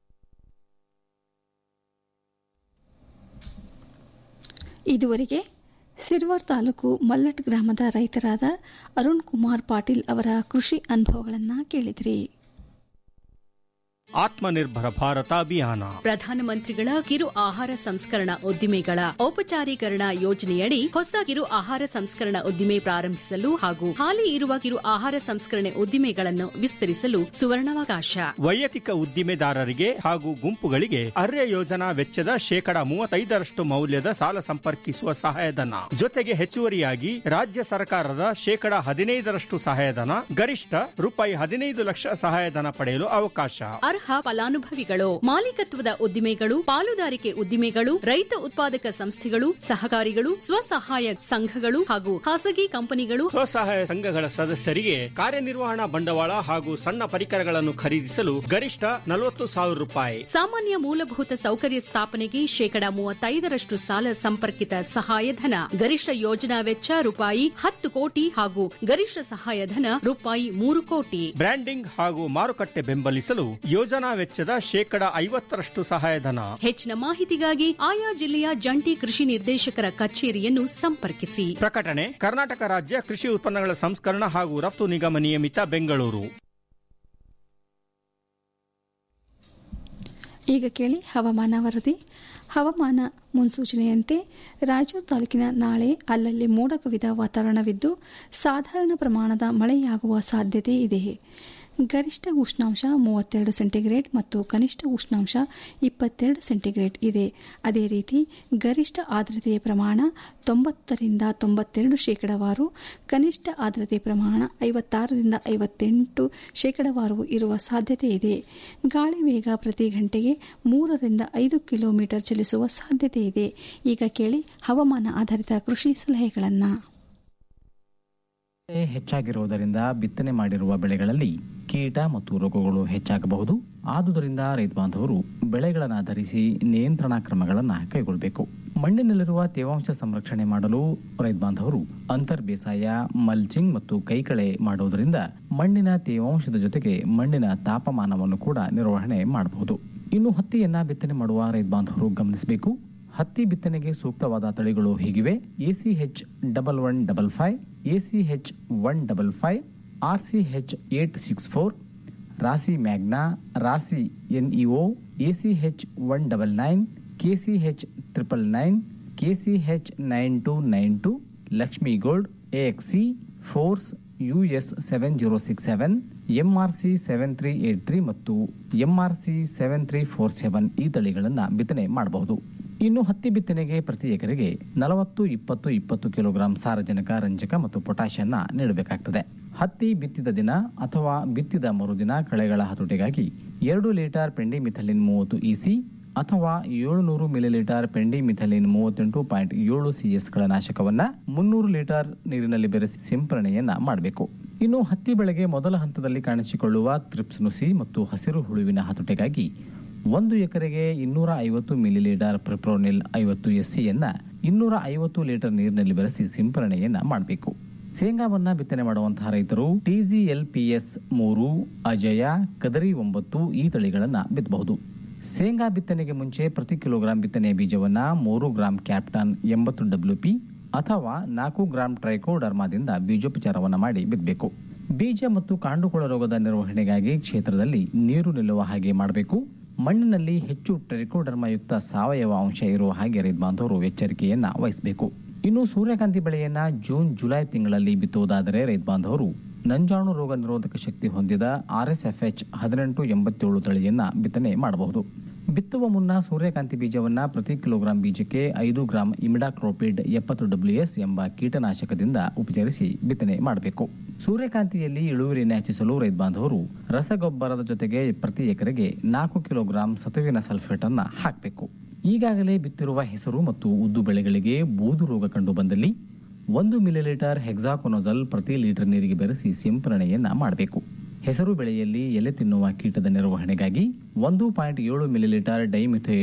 ಇದುವರೆಗೆ ಸಿರ್ವಾರ್ ತಾಲೂಕು ಮಲ್ಲಟ್ ಗ್ರಾಮದ ರೈತರಾದ ಅರುಣ್ ಕುಮಾರ್ ಪಾಟೀಲ್ ಅವರ ಕೃಷಿ ಅನುಭವಗಳನ್ನು ಕೇಳಿದ್ರಿ ಆತ್ಮನಿರ್ಭರ ಭಾರತ ಅಭಿಯಾನ ಪ್ರಧಾನಮಂತ್ರಿಗಳ ಕಿರು ಆಹಾರ ಸಂಸ್ಕರಣಾ ಉದ್ದಿಮೆಗಳ ಔಪಚಾರೀಕರಣ ಯೋಜನೆಯಡಿ ಹೊಸ ಕಿರು ಆಹಾರ ಸಂಸ್ಕರಣಾ ಉದ್ದಿಮೆ ಪ್ರಾರಂಭಿಸಲು ಹಾಗೂ ಹಾಲಿ ಇರುವ ಕಿರು ಆಹಾರ ಸಂಸ್ಕರಣೆ ಉದ್ದಿಮೆಗಳನ್ನು ವಿಸ್ತರಿಸಲು ಸುವರ್ಣಾವಕಾಶ ವೈಯಕ್ತಿಕ ಉದ್ದಿಮೆದಾರರಿಗೆ ಹಾಗೂ ಗುಂಪುಗಳಿಗೆ ಅರ್ಯ ಯೋಜನಾ ವೆಚ್ಚದ ಶೇಕಡ ಮೂವತ್ತೈದರಷ್ಟು ಮೌಲ್ಯದ ಸಾಲ ಸಂಪರ್ಕಿಸುವ ಸಹಾಯಧನ ಜೊತೆಗೆ ಹೆಚ್ಚುವರಿಯಾಗಿ ರಾಜ್ಯ ಸರ್ಕಾರದ ಶೇಕಡ ಹದಿನೈದರಷ್ಟು ಸಹಾಯಧನ ಗರಿಷ್ಠ ರೂಪಾಯಿ ಹದಿನೈದು ಲಕ್ಷ ಸಹಾಯಧನ ಪಡೆಯಲು ಅವಕಾಶ ಅರ್ಹ ಫಲಾನುಭವಿಗಳು ಮಾಲೀಕತ್ವದ ಉದ್ದಿಮೆಗಳು ಪಾಲುದಾರಿಕೆ ಉದ್ದಿಮೆಗಳು ರೈತ ಉತ್ಪಾದಕ ಸಂಸ್ಥೆಗಳು ಸಹಕಾರಿಗಳು ಸ್ವಸಹಾಯ ಸಂಘಗಳು ಹಾಗೂ ಖಾಸಗಿ ಕಂಪನಿಗಳು ಸ್ವಸಹಾಯ ಸಂಘಗಳ ಸದಸ್ಯರಿಗೆ ಕಾರ್ಯನಿರ್ವಹಣಾ ಬಂಡವಾಳ ಹಾಗೂ ಸಣ್ಣ ಪರಿಕರಗಳನ್ನು ಖರೀದಿಸಲು ಗರಿಷ್ಠ ನಲವತ್ತು ಸಾವಿರ ರೂಪಾಯಿ ಸಾಮಾನ್ಯ ಮೂಲಭೂತ ಸೌಕರ್ಯ ಸ್ಥಾಪನೆಗೆ ಶೇಕಡ ಮೂವತ್ತೈದರಷ್ಟು ಸಾಲ ಸಂಪರ್ಕಿತ ಸಹಾಯಧನ ಗರಿಷ್ಠ ಯೋಜನಾ ವೆಚ್ಚ ರೂಪಾಯಿ ಹತ್ತು ಕೋಟಿ ಹಾಗೂ ಗರಿಷ್ಠ ಸಹಾಯಧನ ರೂಪಾಯಿ ಮೂರು ಕೋಟಿ ಬ್ರ್ಯಾಂಡಿಂಗ್ ಹಾಗೂ ಮಾರುಕಟ್ಟೆ ಬೆಂಬಲಿಸಲು ಯೋಜನಾ ವೆಚ್ಚದ ಶೇಕಡ ಐವತ್ತರಷ್ಟು ಸಹಾಯಧನ ಹೆಚ್ಚಿನ ಮಾಹಿತಿಗಾಗಿ ಆಯಾ ಜಿಲ್ಲೆಯ ಜಂಟಿ ಕೃಷಿ ನಿರ್ದೇಶಕರ ಕಚೇರಿಯನ್ನು ಸಂಪರ್ಕಿಸಿ ಪ್ರಕಟಣೆ ಕರ್ನಾಟಕ ರಾಜ್ಯ ಕೃಷಿ ಉತ್ಪನ್ನಗಳ ಸಂಸ್ಕರಣ ಹಾಗೂ ರಫ್ತು ನಿಗಮ ನಿಯಮಿತ ಬೆಂಗಳೂರು ಈಗ ಕೇಳಿ ಹವಾಮಾನ ವರದಿ ಹವಾಮಾನ ಮುನ್ಸೂಚನೆಯಂತೆ ರಾಯಚೂರು ತಾಲೂಕಿನ ನಾಳೆ ಅಲ್ಲಲ್ಲಿ ಮೋಡ ಕವಿದ ವಾತಾವರಣವಿದ್ದು ಸಾಧಾರಣ ಪ್ರಮಾಣದ ಮಳೆಯಾಗುವ ಸಾಧ್ಯತೆ ಇದೆ ಗರಿಷ್ಠ ಉಷ್ಣಾಂಶ ಮೂವತ್ತೆರಡು ಸೆಂಟಿಗ್ರೇಡ್ ಮತ್ತು ಕನಿಷ್ಠ ಉಷ್ಣಾಂಶ ಇಪ್ಪತ್ತೆರಡು ಸೆಂಟಿಗ್ರೇಡ್ ಇದೆ ಅದೇ ರೀತಿ ಗರಿಷ್ಠ ಆರ್ದ್ರತೆಯ ಪ್ರಮಾಣ ತೊಂಬತ್ತರಿಂದ ತೊಂಬತ್ತೆರಡು ಶೇಕಡವಾರು ಕನಿಷ್ಠ ಆರ್ದ್ರತೆ ಪ್ರಮಾಣ ಐವತ್ತಾರರಿಂದ ಐವತ್ತೆಂಟು ಶೇಕಡವಾರು ಇರುವ ಸಾಧ್ಯತೆ ಇದೆ ಗಾಳಿ ವೇಗ ಪ್ರತಿ ಗಂಟೆಗೆ ಮೂರರಿಂದ ಐದು ಕಿಲೋಮೀಟರ್ ಚಲಿಸುವ ಸಾಧ್ಯತೆ ಇದೆ ಈಗ ಕೇಳಿ ಹವಾಮಾನ ಆಧಾರಿತ ಕೃಷಿ ಸಲಹೆಗಳನ್ನು ಮಳೆ ಹೆಚ್ಚಾಗಿರುವುದರಿಂದ ಬಿತ್ತನೆ ಮಾಡಿರುವ ಬೆಳೆಗಳಲ್ಲಿ ಕೀಟ ಮತ್ತು ರೋಗಗಳು ಹೆಚ್ಚಾಗಬಹುದು ಆದುದರಿಂದ ರೈತ ಬಾಂಧವರು ಬೆಳೆಗಳನ್ನು ಧರಿಸಿ ನಿಯಂತ್ರಣಾ ಕ್ರಮಗಳನ್ನು ಕೈಗೊಳ್ಳಬೇಕು ಮಣ್ಣಿನಲ್ಲಿರುವ ತೇವಾಂಶ ಸಂರಕ್ಷಣೆ ಮಾಡಲು ರೈತ ಬಾಂಧವರು ಅಂತರ್ ಬೇಸಾಯ ಮಲ್ಚಿಂಗ್ ಮತ್ತು ಕೈಕಳೆ ಮಾಡುವುದರಿಂದ ಮಣ್ಣಿನ ತೇವಾಂಶದ ಜೊತೆಗೆ ಮಣ್ಣಿನ ತಾಪಮಾನವನ್ನು ಕೂಡ ನಿರ್ವಹಣೆ ಮಾಡಬಹುದು ಇನ್ನು ಹತ್ತಿಯನ್ನ ಬಿತ್ತನೆ ಮಾಡುವ ರೈತ ಬಾಂಧವರು ಗಮನಿಸಬೇಕು ಹತ್ತಿ ಬಿತ್ತನೆಗೆ ಸೂಕ್ತವಾದ ತಳಿಗಳು ಹೀಗಿವೆ AC H double one double five AC H one double five R C H eight six four Rasi magna Rasi NEO AC H one double nine K C H triple nine K C H nine two nine two Lakshmi gold AXC force U S seven zero six seven MRC seven three eight three ಮತ್ತು MRC seven three four seven ಈ ತಳಿಗಳನ್ನು ಬಿತ್ತನೆ ಮಾಡಬಹುದು ಇನ್ನು ಹತ್ತಿ ಬಿತ್ತನೆಗೆ ಪ್ರತಿ ಎಕರೆಗೆ ನಲವತ್ತು ಇಪ್ಪತ್ತು ಇಪ್ಪತ್ತು ಕಿಲೋಗ್ರಾಂ ಸಾರಜನಕ ರಂಜಕ ಮತ್ತು ಪೊಟ್ಯಾಷಿಯನ್ನ ನೀಡಬೇಕಾಗ್ತದೆ ಹತ್ತಿ ಬಿತ್ತಿದ ದಿನ ಅಥವಾ ಬಿತ್ತಿದ ಮರುದಿನ ಕಳೆಗಳ ಹತೋಟಿಗಾಗಿ ಎರಡು ಲೀಟರ್ ಪೆಂಡಿಮಿಥಲಿನ್ ಮೂವತ್ತು ಇಸಿ ಅಥವಾ ಏಳುನೂರು ಮಿಲಿಲೀಟರ್ ಪೆಂಡಿಮಿಥಲಿನ್ ಮೂವತ್ತೆಂಟು ಪಾಯಿಂಟ್ ಏಳು ಸಿಎಸ್ಗಳ ನಾಶಕವನ್ನ ಮುನ್ನೂರು ಲೀಟರ್ ನೀರಿನಲ್ಲಿ ಬೆರೆಸಿ ಸಿಂಪರಣೆಯನ್ನ ಮಾಡಬೇಕು ಇನ್ನು ಹತ್ತಿ ಬೆಳೆಗೆ ಮೊದಲ ಹಂತದಲ್ಲಿ ಕಾಣಿಸಿಕೊಳ್ಳುವ ತ್ರಿಪ್ಸ್ ನುಸಿ ಮತ್ತು ಹಸಿರು ಹುಳುವಿನ ಹತೋಟಿಗಾಗಿ ಒಂದು ಎಕರೆಗೆ ಇನ್ನೂರ ಐವತ್ತು ಮಿಲಿಲೀಟರ್ ಪ್ರಿಪ್ರೋನಿಲ್ ಐವತ್ತು ಎಸ್ಸಿಯನ್ನ ಇನ್ನೂರ ಐವತ್ತು ಲೀಟರ್ ನೀರಿನಲ್ಲಿ ಬೆರೆಸಿ ಸಿಂಪರಣೆಯನ್ನ ಮಾಡಬೇಕು ಶೇಂಗಾವನ್ನ ಬಿತ್ತನೆ ಮಾಡುವಂತಹ ರೈತರು ಟಿಜಿಎಲ್ ಪಿಎಸ್ ಮೂರು ಅಜಯ ಕದರಿ ಒಂಬತ್ತು ಈ ತಳಿಗಳನ್ನ ಬಿತ್ತಬಹುದು ಶೇಂಗಾ ಬಿತ್ತನೆಗೆ ಮುಂಚೆ ಪ್ರತಿ ಕಿಲೋಗ್ರಾಂ ಬಿತ್ತನೆಯ ಬೀಜವನ್ನ ಮೂರು ಗ್ರಾಂ ಕ್ಯಾಪ್ಟನ್ ಎಂಬತ್ತು ಡಬ್ಲ್ಯೂಪಿ ಅಥವಾ ನಾಲ್ಕು ಗ್ರಾಂ ಟ್ರೈಕೋಡರ್ಮಾದಿಂದ ಬೀಜೋಪಚಾರವನ್ನು ಮಾಡಿ ಬಿತ್ತಬೇಕು ಬೀಜ ಮತ್ತು ಕಾಂಡುಕೊಳ ರೋಗದ ನಿರ್ವಹಣೆಗಾಗಿ ಕ್ಷೇತ್ರದಲ್ಲಿ ನೀರು ನಿಲ್ಲುವ ಹಾಗೆ ಮಾಡಬೇಕು ಮಣ್ಣಿನಲ್ಲಿ ಹೆಚ್ಚು ಟ್ರೈಕೋಡರ್ಮಯುಕ್ತ ಸಾವಯವ ಅಂಶ ಇರುವ ಹಾಗೆ ರೈತ ಬಾಂಧವರು ಎಚ್ಚರಿಕೆಯನ್ನ ವಹಿಸಬೇಕು ಇನ್ನು ಸೂರ್ಯಕಾಂತಿ ಬೆಳೆಯನ್ನ ಜೂನ್ ಜುಲೈ ತಿಂಗಳಲ್ಲಿ ಬಿತ್ತುವುದಾದರೆ ರೈತ ಬಾಂಧವರು ನಂಜಾಣು ರೋಗ ನಿರೋಧಕ ಶಕ್ತಿ ಹೊಂದಿದ ಆರ್ಎಸ್ಎಫ್ಎಚ್ ಹದಿನೆಂಟು ಎಂಬತ್ತೇಳು ತಳಿಯನ್ನ ಬಿತ್ತನೆ ಮಾಡಬಹುದು ಬಿತ್ತುವ ಮುನ್ನ ಸೂರ್ಯಕಾಂತಿ ಬೀಜವನ್ನ ಪ್ರತಿ ಕಿಲೋಗ್ರಾಂ ಬೀಜಕ್ಕೆ ಐದು ಗ್ರಾಂ ಇಮಿಡಾಕ್ರೋಪಿಡ್ ಎಪ್ಪತ್ತು ಡಬ್ಲ್ಯೂಎಸ್ ಎಂಬ ಕೀಟನಾಶಕದಿಂದ ಉಪಚರಿಸಿ ಬಿತ್ತನೆ ಮಾಡಬೇಕು ಸೂರ್ಯಕಾಂತಿಯಲ್ಲಿ ಇಳುವರಿಯನ್ನು ಹೆಚ್ಚಿಸಲು ರೈತ ಬಾಂಧವರು ರಸಗೊಬ್ಬರದ ಜೊತೆಗೆ ಪ್ರತಿ ಎಕರೆಗೆ ನಾಲ್ಕು ಕಿಲೋಗ್ರಾಂ ಸತುವಿನ ಸಲ್ಫೇಟ್ ಅನ್ನ ಹಾಕಬೇಕು ಈಗಾಗಲೇ ಬಿತ್ತಿರುವ ಹೆಸರು ಮತ್ತು ಉದ್ದು ಬೆಳೆಗಳಿಗೆ ಬೂದು ರೋಗ ಕಂಡು ಬಂದಲ್ಲಿ ಒಂದು ಮಿಲಿಲೀಟರ್ ಹೆಕ್ಸಾಕೊನೋಜಲ್ ಪ್ರತಿ ಲೀಟರ್ ನೀರಿಗೆ ಬೆರೆಸಿ ಸಿಂಪರಣೆಯನ್ನ ಮಾಡಬೇಕು ಹೆಸರು ಬೆಳೆಯಲ್ಲಿ ಎಲೆ ತಿನ್ನುವ ಕೀಟದ ನಿರ್ವಹಣೆಗಾಗಿ ಒಂದು ಪಾಯಿಂಟ್ ಏಳು ಮಿಲಿಲೀಟರ್ ಡೈಮಿಥೈಲ್